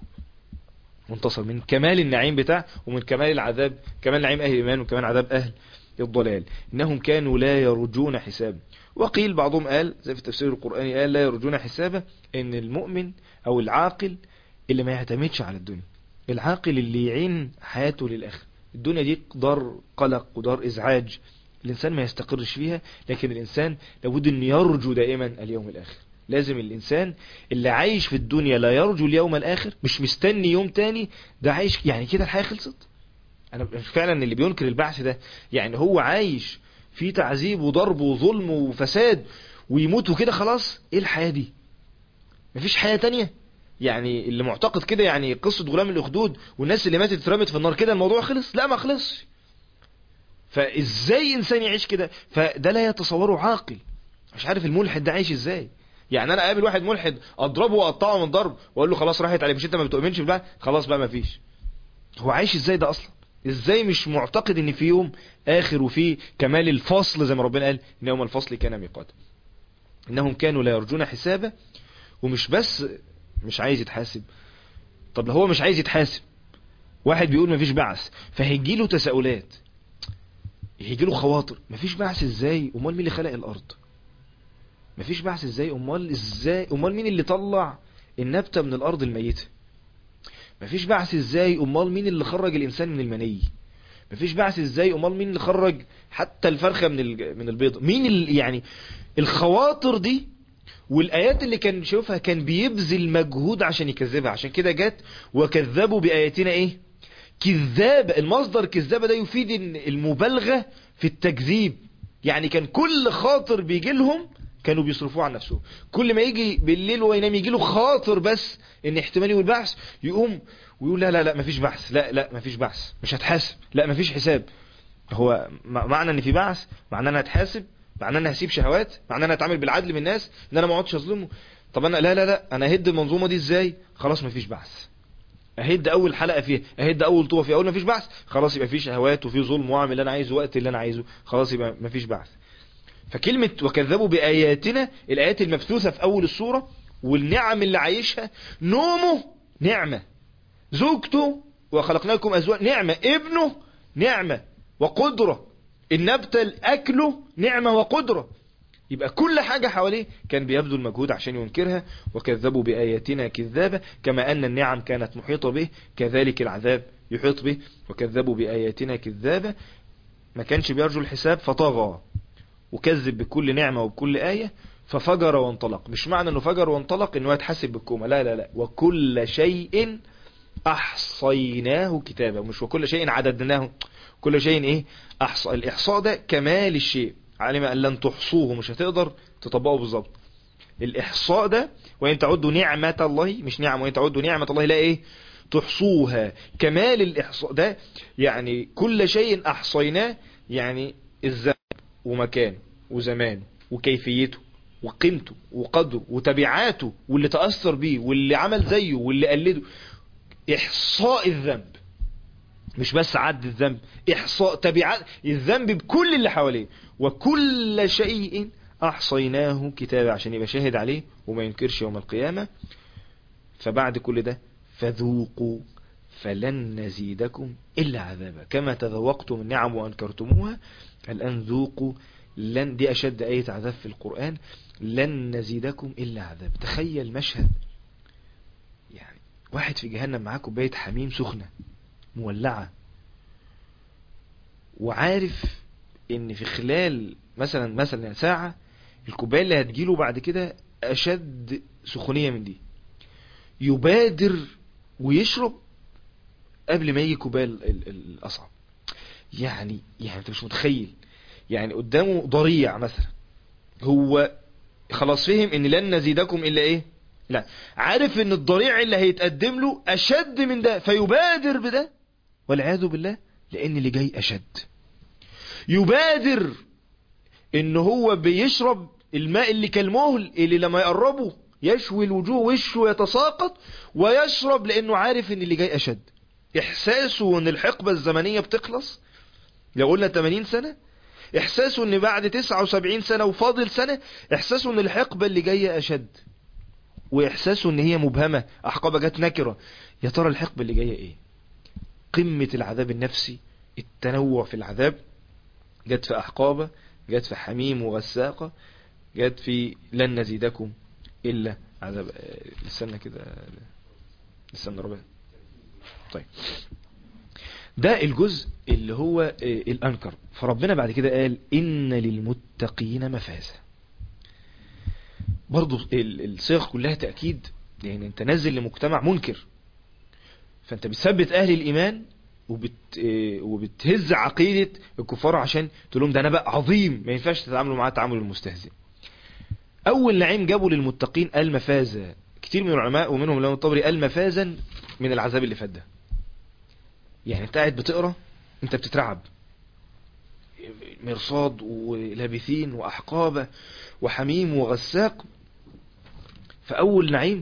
منتصر من كمال النعيم بتاعه ومن كمال العذاب كمال نعيم اهل الايمان وكمال عذاب اهل الضلال انهم كانوا لا يرجون حسابا وقيل بعضهم قال زي في التفسير القرآني قال لا يرجون حسابا ان المؤمن او العاقل اللي ما يعتمدش على الدنيا العاقل اللي يعين حياته للاخر الدنيا دي دار قلق ودار ازعاج الانسان ما يستقرش فيها لكن الانسان لابد ان يرجو دائما اليوم الاخر لازم الإنسان اللي عايش في الدنيا لا يرجو اليوم الآخر مش مستني يوم تاني ده عايش يعني كده الحياة خلصت أنا فعلا اللي بينكر البعث ده يعني هو عايش في تعذيب وضرب وظلم وفساد ويموت وكده خلاص ايه الحياة دي مفيش حياة تانية يعني اللي معتقد كده يعني قصة غلام الأخدود والناس اللي ماتت اترمت في النار كده الموضوع خلص لا ما خلصش فازاي انسان يعيش كده فده لا يتصوره عاقل مش عارف الملحد ده عايش ازاي يعني انا اقابل واحد ملحد اضربه واقطعه من ضرب واقول له خلاص راحت عليك مش انت ما بتؤمنش بالله خلاص بقى ما فيش هو عايش ازاي ده اصلا ازاي مش معتقد ان في يوم اخر وفي كمال الفصل زي ما ربنا قال ان يوم الفصل كان ميقاتا انهم كانوا لا يرجون حسابا ومش بس مش عايز يتحاسب طب لو هو مش عايز يتحاسب واحد بيقول مفيش بعث فهيجي له تساؤلات هيجي له خواطر مفيش بعث ازاي امال مين اللي خلق الارض مفيش بعث ازاي امال ازاي امال مين اللي طلع النبتة من الارض الميتة مفيش بعث ازاي امال مين اللي خرج الانسان من المني مفيش بعث ازاي امال مين اللي خرج حتى الفرخة من من البيضة مين اللي يعني الخواطر دي والايات اللي كان بيشوفها كان بيبذل مجهود عشان يكذبها عشان كده جت وكذبوا باياتنا ايه كذاب المصدر كذابة ده يفيد المبالغة في التكذيب يعني كان كل خاطر بيجي لهم كانوا بيصرفوه عن نفسهم كل ما يجي بالليل وينام يجي له خاطر بس ان احتمال يقول بحث يقوم ويقول لا لا لا مفيش بحث لا لا مفيش بحث مش هتحاسب لا مفيش حساب هو معنى ان في بحث معنى ان انا هتحاسب معنى ان انا هسيب شهوات معنى ان انا اتعامل بالعدل من الناس ان انا ما اقعدش اظلمه طب انا لا لا لا انا اهد المنظومه دي ازاي خلاص مفيش بحث اهد اول حلقه فيها اهد اول طوبه فيها اول مفيش بحث خلاص يبقى في شهوات وفي ظلم واعمل اللي انا عايزه وقت اللي انا عايزه خلاص يبقى مفيش بحث فكلمة وكذبوا بآياتنا الآيات المبثوثة في أول السورة والنعم اللي عايشها نومه نعمة زوجته وخلقناكم أزواج نعمة ابنه نعمة وقدرة النبتة أكله نعمة وقدرة يبقى كل حاجة حواليه كان بيبذل المجهود عشان ينكرها وكذبوا بآياتنا كذابة كما أن النعم كانت محيطة به كذلك العذاب يحيط به وكذبوا بآياتنا كذابة ما كانش بيرجو الحساب فطغى وكذب بكل نعمة وبكل آية ففجر وانطلق مش معنى انه فجر وانطلق انه يتحسب بالكومة لا لا لا وكل شيء احصيناه كتابا مش وكل شيء عددناه كل شيء ايه احصى الاحصاء ده كمال الشيء علم ان لن تحصوه مش هتقدر تطبقه بالظبط الاحصاء ده وان تعدوا نعمة الله مش نعم وان تعدوا نعمة الله لا ايه تحصوها كمال الاحصاء ده يعني كل شيء احصيناه يعني الزمن ومكانه وزمانه وكيفيته وقيمته وقدره وتبعاته واللي تأثر بيه واللي عمل زيه واللي قلده إحصاء الذنب مش بس عد الذنب إحصاء تبعات الذنب بكل اللي حواليه وكل شيء أحصيناه كتابا عشان يبقى شاهد عليه وما ينكرش يوم القيامة فبعد كل ده فذوقوا فلن نزيدكم إلا عذابا كما تذوقتم النعم وأنكرتموها الآن ذوقوا لن دي أشد آية عذاب في القرآن لن نزيدكم إلا عذاب تخيل مشهد يعني واحد في جهنم معاه كوباية حميم سخنة مولعة وعارف ان في خلال مثلا مثلا ساعة الكوباية اللي هتجيله بعد كده اشد سخونية من دي يبادر ويشرب قبل ما يجي كوباية ال- ال- الاصعب يعني يعني انت مش متخيل يعني قدامه ضريع مثلا هو خلاص فهم ان لن نزيدكم الا ايه لا عارف ان الضريع اللي هيتقدم له اشد من ده فيبادر بده والعياذ بالله لان اللي جاي اشد يبادر ان هو بيشرب الماء اللي كالمهل اللي لما يقربه يشوي الوجوه وشه يتساقط ويشرب لانه عارف ان اللي جاي اشد احساسه ان الحقبة الزمنية بتخلص لو قلنا 80 سنة احساسه ان بعد 79 سنة وفاضل سنة احساسه ان الحقبة اللي جاية اشد واحساسه ان هي مبهمة احقابة جت نكرة يا ترى الحقبة اللي جاية ايه قمة العذاب النفسي التنوع في العذاب جت في احقابة جت في حميم وغساقة جت في لن نزيدكم الا عذاب آه، استنى كده استنى ربع طيب ده الجزء اللي هو آه، الأنكر فربنا بعد كده قال إن للمتقين مفازة برضو ال- الصيغ كلها تأكيد لأن أنت نازل لمجتمع منكر فأنت بتثبت أهل الإيمان وبت آه، وبتهز عقيدة الكفار عشان تقول لهم ده نبأ عظيم ما ينفعش تتعاملوا معاه تعامل المستهزئ أول نعيم جابوا للمتقين قال مفازة كتير من العلماء ومنهم الإمام الطبري قال مفازا من العذاب اللي فات ده يعني انت قاعد بتقرا انت بتترعب مرصاد ولابثين واحقابه وحميم وغساق فاول نعيم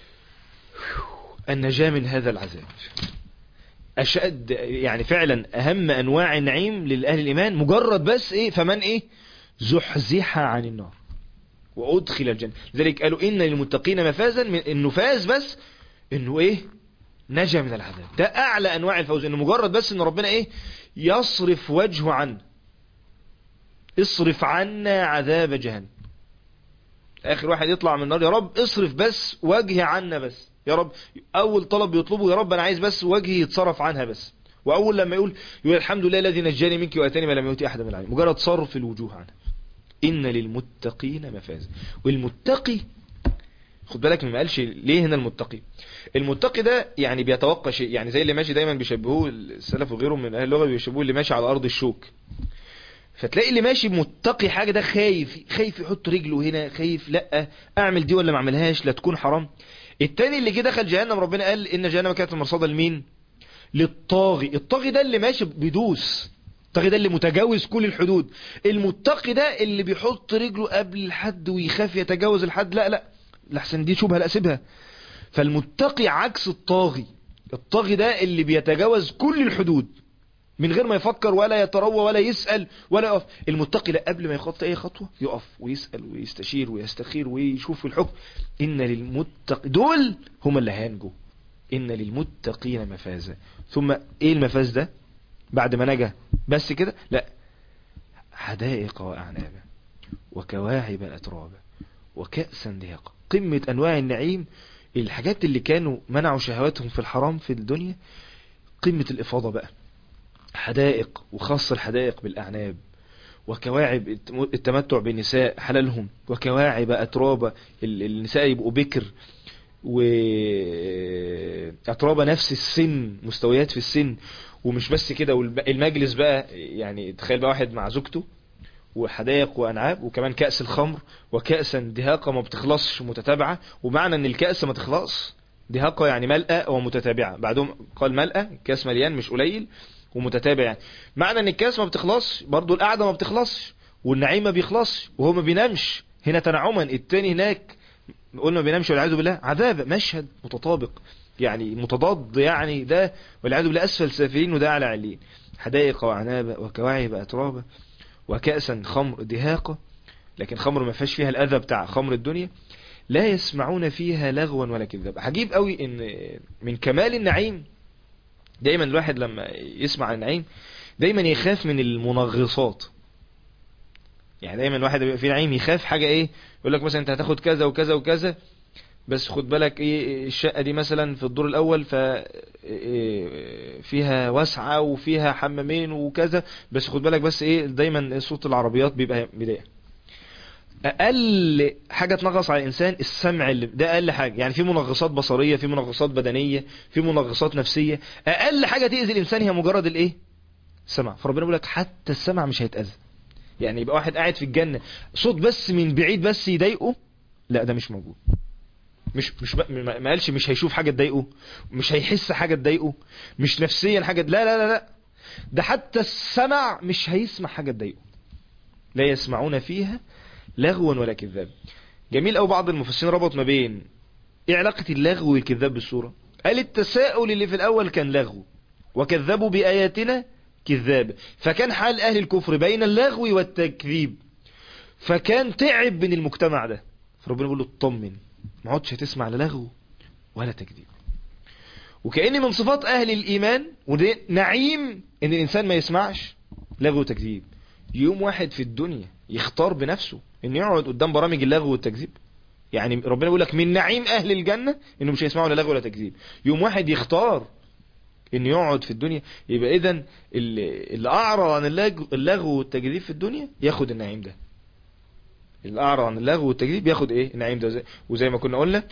النجاة من هذا العذاب اشد يعني فعلا اهم انواع النعيم للاهل الايمان مجرد بس ايه فمن ايه زحزح عن النار وادخل الجنة لذلك قالوا ان للمتقين مفازا من انه فاز بس انه ايه نجا من العذاب ده اعلى انواع الفوز انه مجرد بس ان ربنا ايه يصرف وجهه عنه اصرف عنا عذاب جهنم اخر واحد يطلع من النار يا رب اصرف بس وجهي عنا بس يا رب اول طلب بيطلبه يا رب انا عايز بس وجهي يتصرف عنها بس واول لما يقول يقول الحمد لله الذي نجاني منك واتاني ما لم يؤتي احد من العالمين مجرد صرف الوجوه عنها ان للمتقين مفازا والمتقي خد بالك ما قالش ليه هنا المتقي المتقي ده يعني بيتوقع شيء يعني زي اللي ماشي دايما بيشبهوه السلف وغيرهم من اهل اللغه بيشبهوه اللي ماشي على ارض الشوك فتلاقي اللي ماشي متقي حاجه ده خايف خايف يحط رجله هنا خايف لا اعمل دي ولا ما اعملهاش لا تكون حرام التاني اللي جه دخل جهنم ربنا قال ان جهنم كانت مرصادا لمين للطاغي الطاغي ده اللي ماشي بيدوس الطاغي ده اللي متجاوز كل الحدود المتقي ده اللي بيحط رجله قبل الحد ويخاف يتجاوز الحد لا لا لحسن دي شبهه لا سيبها فالمتقي عكس الطاغي الطاغي ده اللي بيتجاوز كل الحدود من غير ما يفكر ولا يتروى ولا يسأل ولا يقف المتقي لا قبل ما يخطي اي خطوة يقف ويسأل ويستشير ويستخير ويشوف الحكم ان للمتقي دول هم اللي هينجوا ان للمتقين مفازا ثم ايه المفاز ده بعد ما نجا بس كده لا حدائق واعنابا وكواعب اترابا وكأسا دهاقا قمة انواع النعيم الحاجات اللي كانوا منعوا شهواتهم في الحرام في الدنيا قمة الافاضة بقى حدائق وخاصة الحدائق بالأعناب وكواعب التمتع بالنساء حلالهم وكواعب أترابة النساء يبقوا بكر وأترابة نفس السن مستويات في السن ومش بس كده والمجلس بقى يعني تخيل بقى واحد مع زوجته وحدائق وأنعاب وكمان كأس الخمر وكأسا دهاقة ما بتخلصش متتابعة ومعنى ان الكأس ما تخلص دهاقة يعني ملأة ومتتابعة بعدهم قال ملأة كأس مليان مش قليل ومتتابع يعني معنى ان الكاس ما بتخلصش برضو القعده ما بتخلصش والنعيم ما بيخلصش وهو ما بينامش هنا تنعما التاني هناك قلنا ما بينامش والعياذ بالله عذاب مشهد متطابق يعني متضاد يعني ده والعياذ بالله اسفل سافلين وده على علين حدائق وعنابه وكواعب اترابه وكأسا خمر دهاقه لكن خمر ما فيهاش فيها الاذى بتاع خمر الدنيا لا يسمعون فيها لغوا ولا كذاب عجيب قوي ان من كمال النعيم دايما الواحد لما يسمع النعيم دايما يخاف من المنغصات يعني دايما الواحد بيبقى في نعيم يخاف حاجة ايه يقول لك مثلا انت هتاخد كذا وكذا وكذا بس خد بالك ايه الشقة دي مثلا في الدور الاول ف فيها واسعة وفيها حمامين وكذا بس خد بالك بس ايه دايما صوت العربيات بيبقى بداية اقل حاجة تنغص على الانسان السمع اللي ده اقل حاجة يعني في منغصات بصرية في منغصات بدنية في منغصات نفسية اقل حاجة تأذي الانسان هي مجرد الايه سمع فربنا بيقول لك حتى السمع مش هيتأذى يعني يبقى واحد قاعد في الجنة صوت بس من بعيد بس يضايقه لا ده مش موجود مش مش ما قالش مش هيشوف حاجة تضايقه مش هيحس حاجة تضايقه مش نفسيا حاجة لا لا لا لا ده حتى السمع مش هيسمع حاجة تضايقه لا يسمعون فيها لغوا ولا كذاب جميل أو بعض المفسرين ربط ما بين ايه علاقة اللغو والكذاب بالصورة قال التساؤل اللي في الأول كان لغو وكذبوا بآياتنا كذاب فكان حال أهل الكفر بين اللغو والتكذيب فكان تعب من المجتمع ده فربنا يقول له اطمن ما عدتش هتسمع لا لغو ولا تكذيب وكأن من صفات أهل الإيمان وده نعيم إن الإنسان ما يسمعش لغو وتكذيب يوم واحد في الدنيا يختار بنفسه إنه يقعد قدام برامج اللغو والتكذيب يعني ربنا يقول لك من نعيم أهل الجنة إنه مش هيسمعوا لا لغو ولا تكذيب يوم واحد يختار إنه يقعد في الدنيا يبقى إذا اللي, اللي أعرض عن اللغو والتكذيب في الدنيا ياخد النعيم ده اللي أعرض عن اللغو والتكذيب ياخد إيه النعيم ده وزي ما كنا قلنا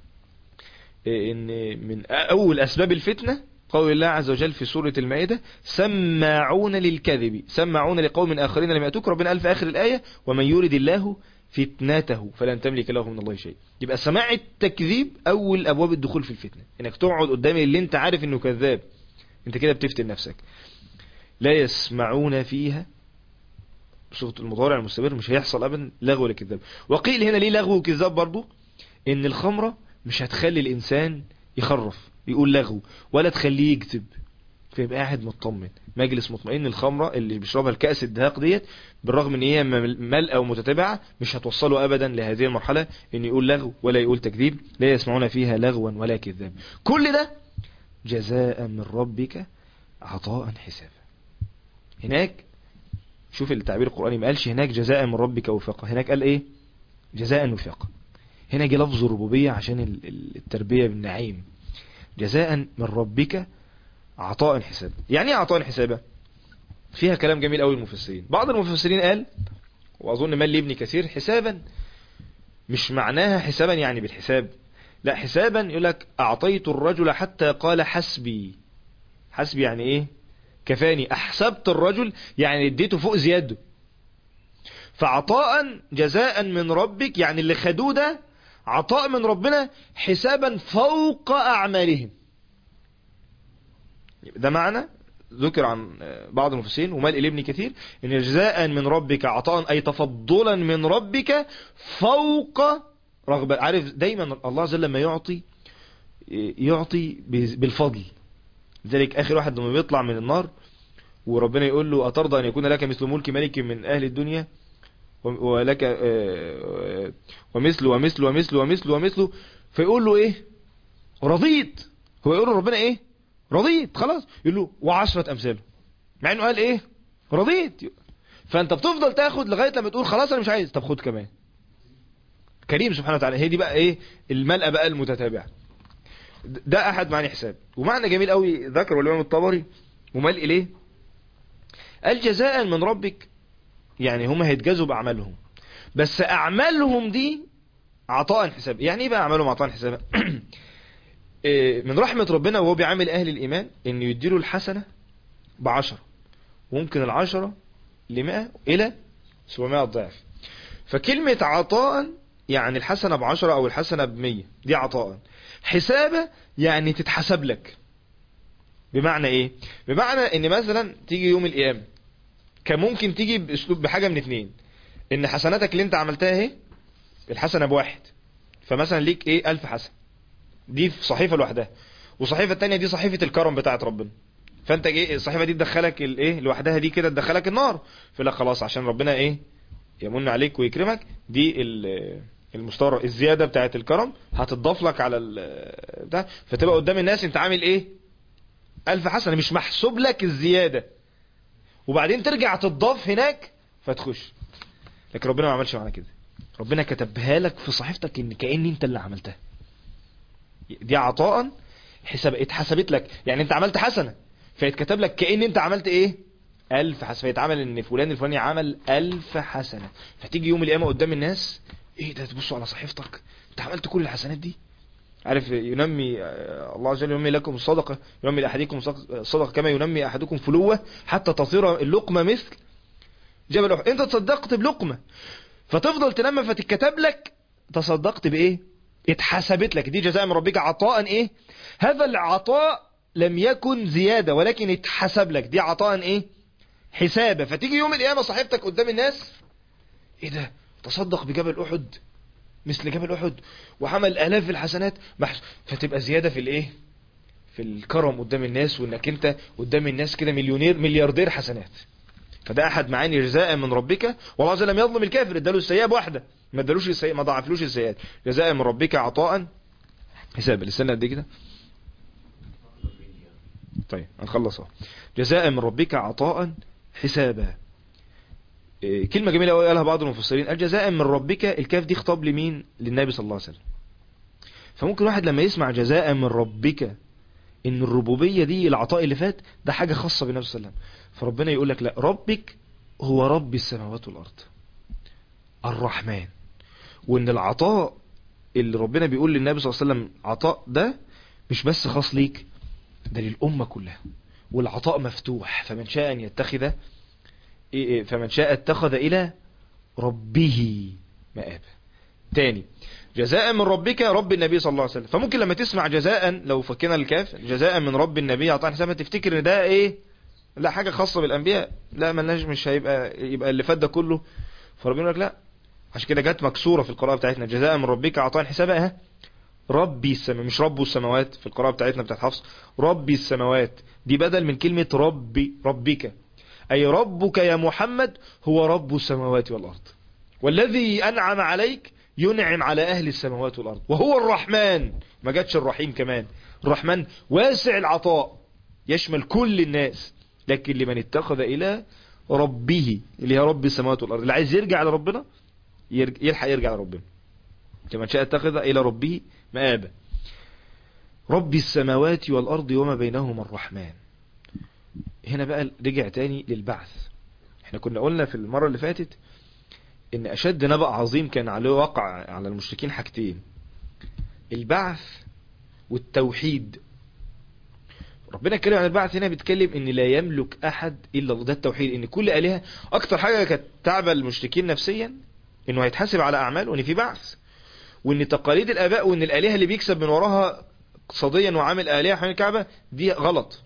ان من اول اسباب الفتنة قول الله عز وجل في سورة المائدة سماعون للكذب سماعون لقوم اخرين لم يأتوك ربنا قال في اخر الاية ومن يريد الله فتنته فلن تملك له من الله شيء يبقى سماع التكذيب اول ابواب الدخول في الفتنة انك تقعد قدام اللي انت عارف انه كذاب انت كده بتفتن نفسك لا يسمعون فيها صوغة المضارع المستمر مش هيحصل ابدا لغو ولا كذاب وقيل هنا ليه لغو وكذاب برضو ان الخمره مش هتخلي الإنسان يخرف يقول لغو ولا تخليه يكذب فيبقى قاعد مطمن مجلس مطمئن الخمرة اللي بيشربها الكأس الدهاق ديت بالرغم ان هي ملأة ومتتبعة مش هتوصله ابدا لهذه المرحلة ان يقول لغو ولا يقول تكذيب لا يسمعون فيها لغوا ولا كذاب كل ده جزاء من ربك عطاء حسابا هناك شوف التعبير القرآني ما قالش هناك جزاء من ربك وفاقة هناك قال ايه جزاء وفاقة هنا جه لفظ الربوبية عشان التربية بالنعيم جزاء من ربك عطاء حسابا يعني ايه عطاء حسابا فيها كلام جميل قوي المفسرين بعض المفسرين قال واظن مال لابن كثير حسابا مش معناها حسابا يعني بالحساب لا حسابا يقول لك اعطيت الرجل حتى قال حسبي حسبي يعني ايه كفاني احسبت الرجل يعني اديته فوق زياده فعطاء جزاء من ربك يعني اللي خدوه ده عطاء من ربنا حسابا فوق أعمالهم ده معنى ذكر عن بعض المفسرين ومال الابن كثير ان جزاء من ربك عطاء اي تفضلا من ربك فوق رغبة عارف دايما الله عز وجل لما يعطي يعطي بالفضل ذلك اخر واحد لما بيطلع من النار وربنا يقول له اترضى ان يكون لك مثل ملك ملك من اهل الدنيا ولك ومثل ومثل ومثل ومثل ومثل فيقول له ايه رضيت هو يقول له ربنا ايه رضيت خلاص يقول له وعشرة امثاله مع انه قال ايه رضيت فانت بتفضل تاخد لغاية لما تقول خلاص انا مش عايز طب خد كمان كريم سبحانه وتعالى هي دي بقى ايه الملأ بقى المتتابعة ده احد معنى حساب ومعنى جميل قوي ذكر الامام الطبري ومال اليه قال جزاء من ربك يعني هم هيتجازوا بأعمالهم بس أعمالهم دي عطاء حساب يعني ايه بقى أعمالهم عطاء حساب من رحمة ربنا وهو بيعامل أهل الإيمان إنه يديله الحسنة بعشرة ممكن العشرة لمئة إلى سبعمائة ضعف فكلمة عطاء يعني الحسنة بعشرة أو الحسنة بمية دي عطاء حسابة يعني تتحسب لك بمعنى إيه بمعنى إن مثلا تيجي يوم القيامة كان ممكن تيجي باسلوب بحاجة من اتنين ان حسناتك اللي انت عملتها اهي الحسنة بواحد فمثلا ليك ايه الف حسن دي في صحيفة لوحدها وصحيفة التانية دي صحيفة الكرم بتاعت ربنا فانت ايه الصحيفة دي تدخلك الايه لوحدها دي كده تدخلك النار فلا خلاص عشان ربنا ايه يمن عليك ويكرمك دي المستوى الزيادة بتاعت الكرم هتضاف لك على ال- بتاع فتبقى قدام الناس انت عامل ايه الف حسنة مش محسوب لك الزيادة وبعدين ترجع تضاف هناك فتخش لكن ربنا ما عملش معانا كده ربنا كتبها لك في صحيفتك ان كأن انت اللي عملتها دي عطاء حساب اتحسبت لك يعني انت عملت حسنة فيتكتب لك كأن انت عملت ايه ألف حسنة فيتعمل ان فلان الفلاني عمل ألف حسنة فتيجي يوم القيامة قدام الناس ايه ده تبصوا على صحيفتك انت عملت كل الحسنات دي عارف ينمي آه، الله عز وجل ينمي لكم الصدقة ينمي لأحدكم الصدقة كما ينمي أحدكم فلوة حتى تصير اللقمة مثل جبل أحد انت تصدقت بلقمة فتفضل تنمى فتتكتب لك تصدقت بإيه اتحسبت لك دي جزاء من ربك عطاء ايه هذا العطاء لم يكن زيادة ولكن اتحسب لك دي عطاء ايه حسابة فتيجي يوم القيامة صاحبتك قدام الناس ايه ده تصدق بجبل احد مثل جبل احد وعمل الاف الحسنات محس... فتبقى زيادة في الايه في الكرم قدام الناس وانك انت قدام الناس كده مليونير ملياردير حسنات فده احد معاني جزاء من ربك والله عز وجل لم يظلم الكافر اداله السيئة بواحدة ما ادالوش السيئة ما ضاعفلوش السيئات جزاء من ربك عطاء حساب الاستنى قد ايه كده طيب هنخلص اهو جزاء من ربك عطاء حسابا إيه، كلمة جميلة قوي قالها بعض المفسرين قال جزاء من ربك الكاف دي خطاب لمين للنبي صلى الله عليه وسلم فممكن واحد لما يسمع جزاء من ربك ان الربوبية دي العطاء اللي فات ده حاجة خاصة بالنبي صلى الله عليه وسلم فربنا يقول لك لا ربك هو رب السماوات والارض الرحمن وان العطاء اللي ربنا بيقول للنبي صلى الله عليه وسلم عطاء ده مش بس خاص ليك ده للأمة كلها والعطاء مفتوح فمن شاء أن يتخذ إيه- إيه، فمن شاء اتخذ إلى ربه مآب تاني جزاء من ربك رب النبي صلى الله عليه وسلم فممكن لما تسمع جزاء لو فكنا الكاف جزاء من رب النبي عطاء حسابا تفتكر ان ده ايه لا حاجة خاصة بالانبياء لا ملناش مش هيبقى يبقى اللي فات ده كله فربنا يقول لك لا عشان كده جت مكسورة في القراءة بتاعتنا جزاء من ربك عطاء حسابا ها ربي السماء مش رب السماوات في القراءة بتاعتنا بتاعت حفص ربي السماوات دي بدل من كلمة ربي ربك أي ربك يا محمد هو رب السماوات والأرض والذي أنعم عليك ينعم على أهل السماوات والأرض وهو الرحمن ما جاتش الرحيم كمان الرحمن واسع العطاء يشمل كل الناس لكن لمن اتخذ إلى ربه اللي هي رب السماوات والأرض اللي عايز يرجع لربنا يرج- يلحق يرجع لربنا كما شاء اتخذ إلى ربه مآبا رب السماوات والأرض وما بينهما الرحمن هنا بقى رجع تاني للبعث احنا كنا قلنا في المرة اللي فاتت ان اشد نبأ عظيم كان عليه وقع على المشركين حاجتين البعث والتوحيد ربنا اتكلم عن البعث هنا بيتكلم ان لا يملك احد الا الله ده التوحيد ان كل الهه اكتر حاجه كانت تعب المشركين نفسيا انه هيتحاسب على اعمال وان في بعث وان تقاليد الاباء وان الالهه اللي بيكسب من وراها اقتصاديا وعامل الهه حوالين الكعبه دي غلط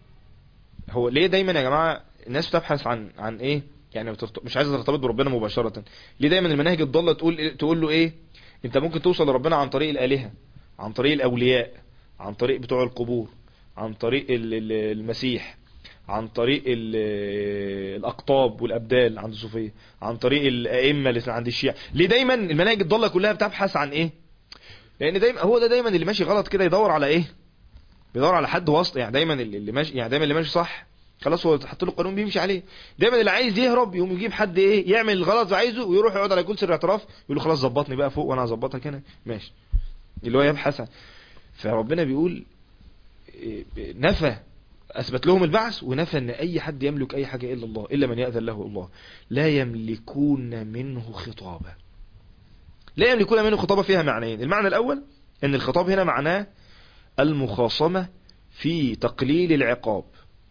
هو ليه دايما يا جماعه الناس بتبحث عن عن ايه يعني بترت- مش عايزه ترتبط بربنا مباشره ليه دايما المناهج الضاله تقول تقول له ايه انت ممكن توصل لربنا عن طريق الالهه عن طريق الاولياء عن طريق بتوع القبور عن طريق ال- ال- المسيح عن طريق ال- الاقطاب والابدال عند الصوفيه عن طريق الائمه اللي عند الشيعة ليه دايما المناهج الضاله كلها بتبحث عن ايه لان دايما هو ده دايما اللي ماشي غلط كده يدور على ايه بيدور على حد وسط يعني دايما اللي اللي ماشي يعني دايما اللي ماشي صح خلاص هو حط له قانون بيمشي عليه دايما اللي عايز يهرب يقوم يجيب حد ايه يعمل الغلط اللي عايزه ويروح يقعد على كرسي الاعتراف يقول له خلاص ظبطني بقى فوق وانا هظبطك هنا ماشي اللي هو يبحث عن فربنا بيقول إيه، نفى اثبت لهم البعث ونفى ان اي حد يملك اي حاجه الا الله الا من ياذن له الله لا يملكون منه خطابا لا يملكون منه خطابا فيها معنيين المعنى الاول ان الخطاب هنا معناه المخاصمه في تقليل العقاب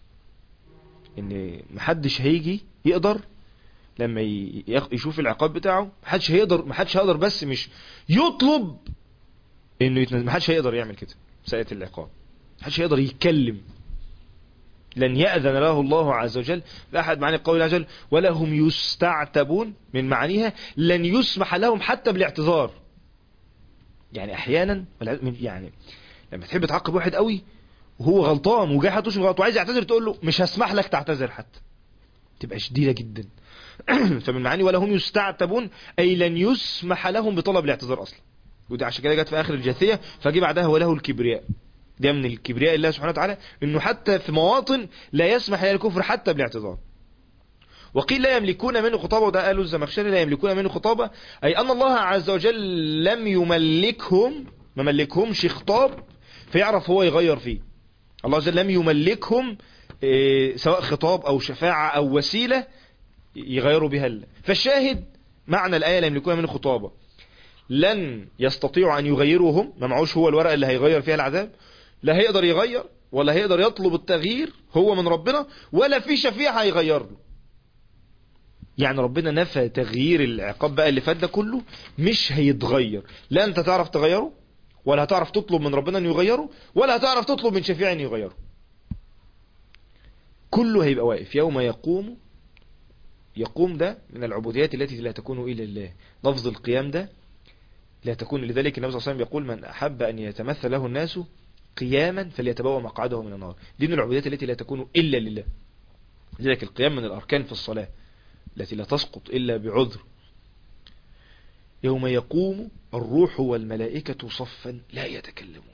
ان محدش هيجي يقدر لما ي- ياخ- يشوف العقاب بتاعه محدش هيقدر محدش هيقدر بس مش يطلب انه يتنزل محدش هيقدر يعمل كده ساعة العقاب محدش هيقدر يتكلم لن يأذن له الله عز وجل ده أحد معاني القول عز وجل ولا هم يستعتبون من معانيها لن يسمح لهم حتى بالاعتذار يعني أحيانا والعياذ- من- يعني لما تحب تعاقب واحد قوي وهو غلطان وجاي حتوش غلط وعايز يعتذر تقول له مش هسمح لك تعتذر حتى تبقى شديدة جدا فمن معاني ولا هم يستعتبون أي لن يسمح لهم بطلب الاعتذار أصلا ودي عشان كده جت في آخر الجاثية فجي بعدها وله الكبرياء ده من الكبرياء الله سبحانه وتعالى انه حتى في مواطن لا يسمح للكفر حتى بالاعتذار وقيل لا يملكون منه خطابة وده قالوا الزمخشري لا يملكون منه خطابة أي أن الله عز وجل لم يملكهم ما ملكهمش خطاب فيعرف هو يغير فيه الله عز وجل لم يملكهم إيه سواء خطاب أو شفاعة أو وسيلة يغيروا بها الله فالشاهد معنى الآية لا يملكون منه خطابة لن يستطيعوا أن يغيروا هم ما معوش هو الورقة اللي هيغير فيها العذاب لا هيقدر يغير ولا هيقدر يطلب التغيير هو من ربنا ولا في شفيع هيغير له يعني ربنا نفى تغيير العقاب بقى اللي فات ده كله مش هيتغير لا انت تعرف تغيره ولا هتعرف تطلب من ربنا ان يغيره ولا هتعرف تطلب من شفيع ان يغيره كله هيبقى واقف يوم يقوم يقوم ده من العبوديات التي لا تكون إلا الله لفظ القيام ده لا تكون لذلك النبي صلى الله عليه وسلم يقول من أحب أن يتمثل له الناس قياما فليتبوى مقعده من النار دي من العبوديات التي لا تكون إلا لله لذلك القيام من الأركان في الصلاة التي لا تسقط إلا بعذر يوم يقوم الروح والملائكة صفا لا يتكلمون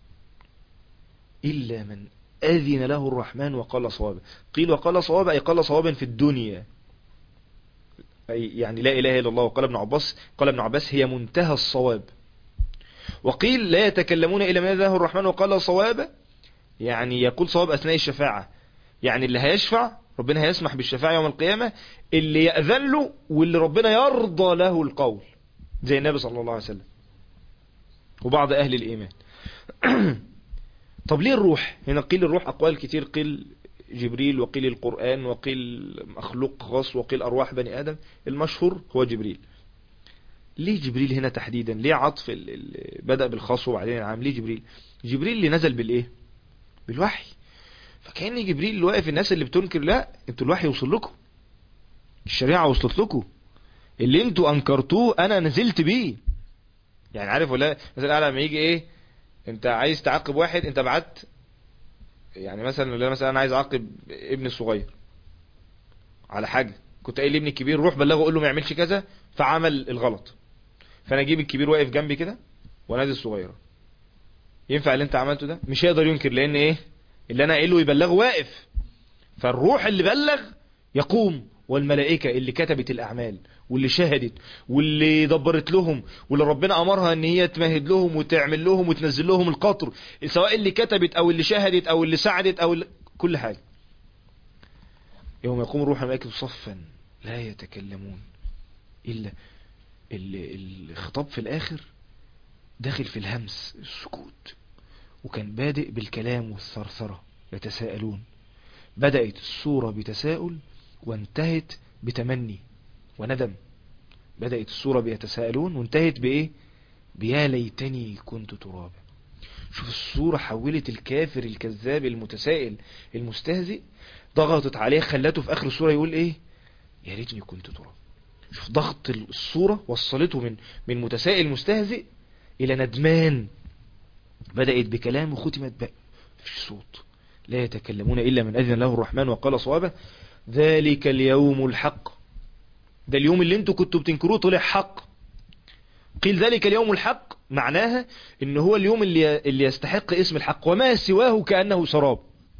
إلا من أذن له الرحمن وقال صوابا قيل وقال صوابا أي قال صوابا في الدنيا أي يعني لا إله إلا الله وقال ابن عباس قال ابن عباس هي منتهى الصواب وقيل لا يتكلمون إلا من أذن له الرحمن وقال صوابا يعني يقول صواب أثناء الشفاعة يعني اللي هيشفع ربنا هيسمح بالشفاعة يوم القيامة اللي يأذن له واللي ربنا يرضى له القول زي النبي صلى الله عليه وسلم وبعض أهل الإيمان طب ليه الروح هنا قيل الروح أقوال كتير قيل جبريل وقيل القرآن وقيل مخلوق خاص وقيل أرواح بني آدم المشهور هو جبريل ليه جبريل هنا تحديدا ليه عطف ال ال بدأ بالخاص وبعدين العام ليه جبريل جبريل اللي نزل بالإيه بالوحي فكأن جبريل اللي واقف الناس اللي بتنكر لا انتوا الوحي وصل لكم الشريعة وصلت لكم اللي انتوا انكرتوه انا نزلت بيه يعني عارف ولا مثلا لما يجي ايه انت عايز تعاقب واحد انت بعت يعني مثلا لو مثلا انا عايز اعاقب ابني الصغير على حاجة كنت قايل لابني الكبير روح بلغه قول له ما يعملش كذا فعمل الغلط فانا اجيب الكبير واقف جنبي كده وانادي الصغيره ينفع اللي انت عملته ده مش هيقدر ينكر لان ايه اللي انا قايله يبلغه واقف فالروح اللي بلغ يقوم والملائكة اللي كتبت الأعمال واللي شهدت واللي دبرت لهم واللي ربنا أمرها ان هي تمهد لهم وتعمل لهم وتنزل لهم القطر سواء اللي كتبت أو اللي شهدت أو اللي ساعدت أو اللي كل حاجة يوم يقوم الروح الملائكة صفا لا يتكلمون إلا الخطاب في الآخر داخل في الهمس السكوت وكان بادئ بالكلام والثرثرة يتساءلون بدأت السورة بتساؤل وانتهت بتمني وندم بدأت السورة بيتساءلون وانتهت بإيه بيا ليتني كنت ترابا شوف السورة حولت الكافر الكذاب المتسائل المستهزئ ضغطت عليه خلته في آخر السورة يقول إيه يا ريتني كنت تراب شوف ضغط الصورة وصلته من من متسائل مستهزئ إلى ندمان بدأت بكلام وختمت بقى في صوت لا يتكلمون إلا من أذن له الرحمن وقال صوابه ذلك اليوم الحق ده اليوم اللي انتوا كنتوا بتنكروه طلع حق قيل ذلك اليوم الحق معناها ان هو اليوم اللي اللي يستحق اسم الحق وما سواه كأنه سراب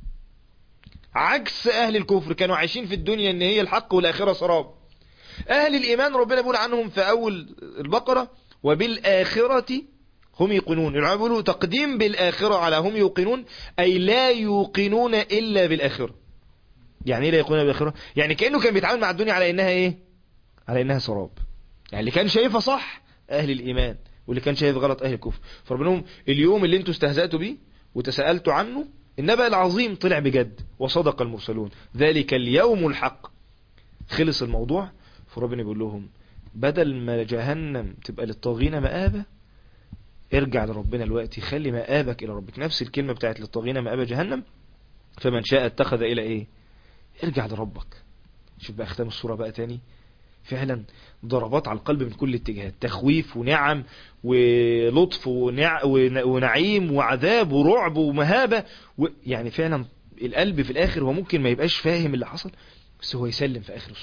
عكس اهل الكفر كانوا عايشين في الدنيا ان هي الحق والاخرة سراب اهل الايمان ربنا بيقول عنهم في اول البقرة وبالاخرة هم يوقنون العلماء بيقولوا تقديم بالآخرة على هم يوقنون أي لا يوقنون إلا بالآخرة يعني ايه لا يوقنون بالآخرة يعني كأنه كان بيتعامل مع الدنيا على إنها إيه على إنها سراب يعني اللي كان شايفها صح أهل الإيمان واللي كان شايف غلط أهل الكفر فربنا اليوم اللي انتوا استهزأتوا بيه وتسألتوا عنه النبأ العظيم طلع بجد وصدق المرسلون ذلك اليوم الحق خلص الموضوع فربنا بيقول لهم بدل ما جهنم تبقى للطاغين مآبة ارجع لربنا الوقت خلي مآبك إلى ربك نفس الكلمة بتاعت للطاغين مآب جهنم فمن شاء اتخذ إلى إيه ارجع لربك شوف بقى ختام الصورة بقى تاني فعلا ضربات على القلب من كل الاتجاهات تخويف ونعم ولطف ونع... ونعيم وعذاب ورعب ومهابة و... يعني فعلا القلب في الآخر هو ممكن ما يبقاش فاهم اللي حصل بس هو يسلم في آخر الصورة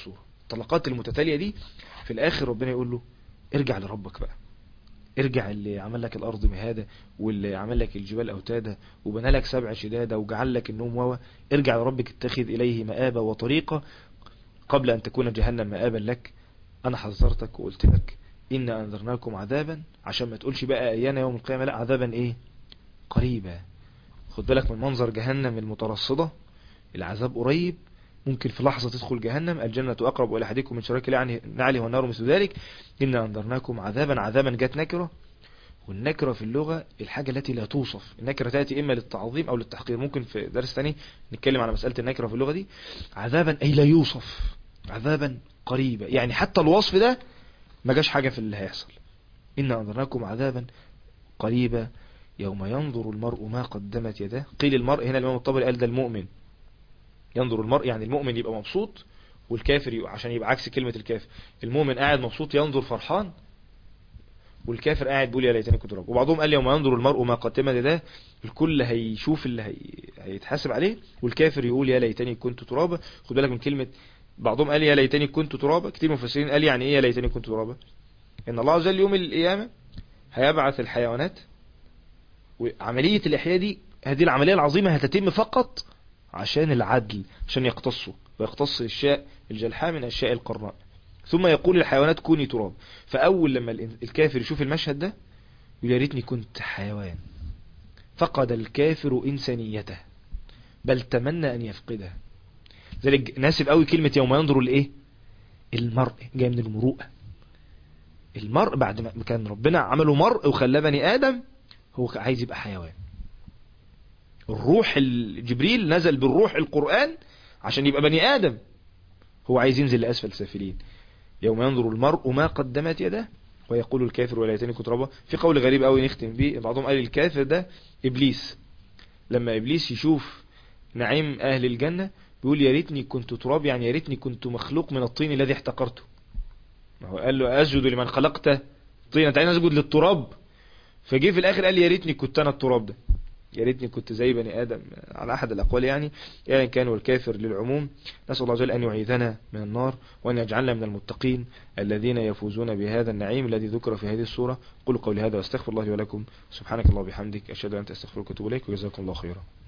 الطلقات المتتالية دي في الاخر ربنا يقول له ارجع لربك بقى ارجع اللي عمل لك الارض مهادة واللي عمل لك الجبال اوتادا وبنى لك سبع شدادة وجعل لك النوم ووا ارجع لربك اتخذ اليه مآبا وطريقة قبل ان تكون جهنم مآبا لك انا حذرتك وقلت لك إن أنذرناكم عذابا عشان ما تقولش بقى أيانا يوم القيامة لا عذابا إيه قريبا خد بالك من منظر جهنم المترصدة العذاب قريب ممكن في لحظة تدخل جهنم الجنة أقرب إلى أحدكم من شراك نعله والنار مثل ذلك إن أنذرناكم عذابا عذابا جت نكرة والنكرة في اللغة الحاجة التي لا توصف النكرة تأتي إما للتعظيم أو للتحقير ممكن في درس ثاني نتكلم على مسألة النكرة في اللغة دي عذابا أي لا يوصف عذابا قريبا يعني حتى الوصف ده ما جاش حاجة في اللي هيحصل إن أنذرناكم عذابا قريبا يوم ينظر المرء ما قدمت يداه قيل المرء هنا الإمام الطبري قال ده المؤمن ينظر المرء يعني المؤمن يبقى مبسوط والكافر يبقى عشان يبقى عكس كلمة الكافر المؤمن قاعد مبسوط ينظر فرحان والكافر قاعد بيقول يا ليتني كنت رب وبعضهم قال يوم ينظر المرء ما قدمت يداه الكل هيشوف اللي هي... هيتحاسب عليه والكافر يقول يا ليتني كنت ترابا خد بالك من كلمة بعضهم قال يا ليتني كنت ترابا كتير مفسرين قال يعني ايه يا ليتني كنت ترابا ان الله عز وجل يوم القيامة هيبعث الحيوانات وعملية الإحياء دي هذه العملية العظيمة هتتم فقط عشان العدل عشان يقتصوا ويقتص الشاء الجلحاء من الشاء القرناء ثم يقول الحيوانات كوني تراب فأول لما الكافر يشوف المشهد ده يقول يا ريتني كنت حيوان فقد الكافر إنسانيته بل تمنى أن يفقدها ذلك ناسب قوي كلمة يوم ينظر لإيه المرء جاي من المروءة المرء بعد ما كان ربنا عمله مرء وخلاه بني آدم هو عايز يبقى حيوان الروح جبريل نزل بالروح القرآن عشان يبقى بني آدم هو عايز ينزل لأسفل سافلين يوم ينظر المرء ما قدمت يده ويقول الكافر ولا يتني كتربة في قول غريب قوي نختم بيه بعضهم قال الكافر ده إبليس لما إبليس يشوف نعيم أهل الجنة بيقول يا ريتني كنت تراب يعني يا ريتني كنت مخلوق من الطين الذي احتقرته ما هو قال له أسجد لمن خلقت طين انت عايز اسجد للتراب فجه في الاخر قال يا ريتني كنت انا التراب ده يا ريتني كنت زي بني ادم على احد الاقوال يعني يعني كان والكافر للعموم نسال الله عز وجل ان يعيذنا من النار وان يجعلنا من المتقين الذين يفوزون بهذا النعيم الذي ذكر في هذه السوره قولوا قولي هذا واستغفر الله ولكم سبحانك الله وبحمدك اشهد ان لا اله الا انت استغفرك واتوب اليك وجزاكم الله خيرا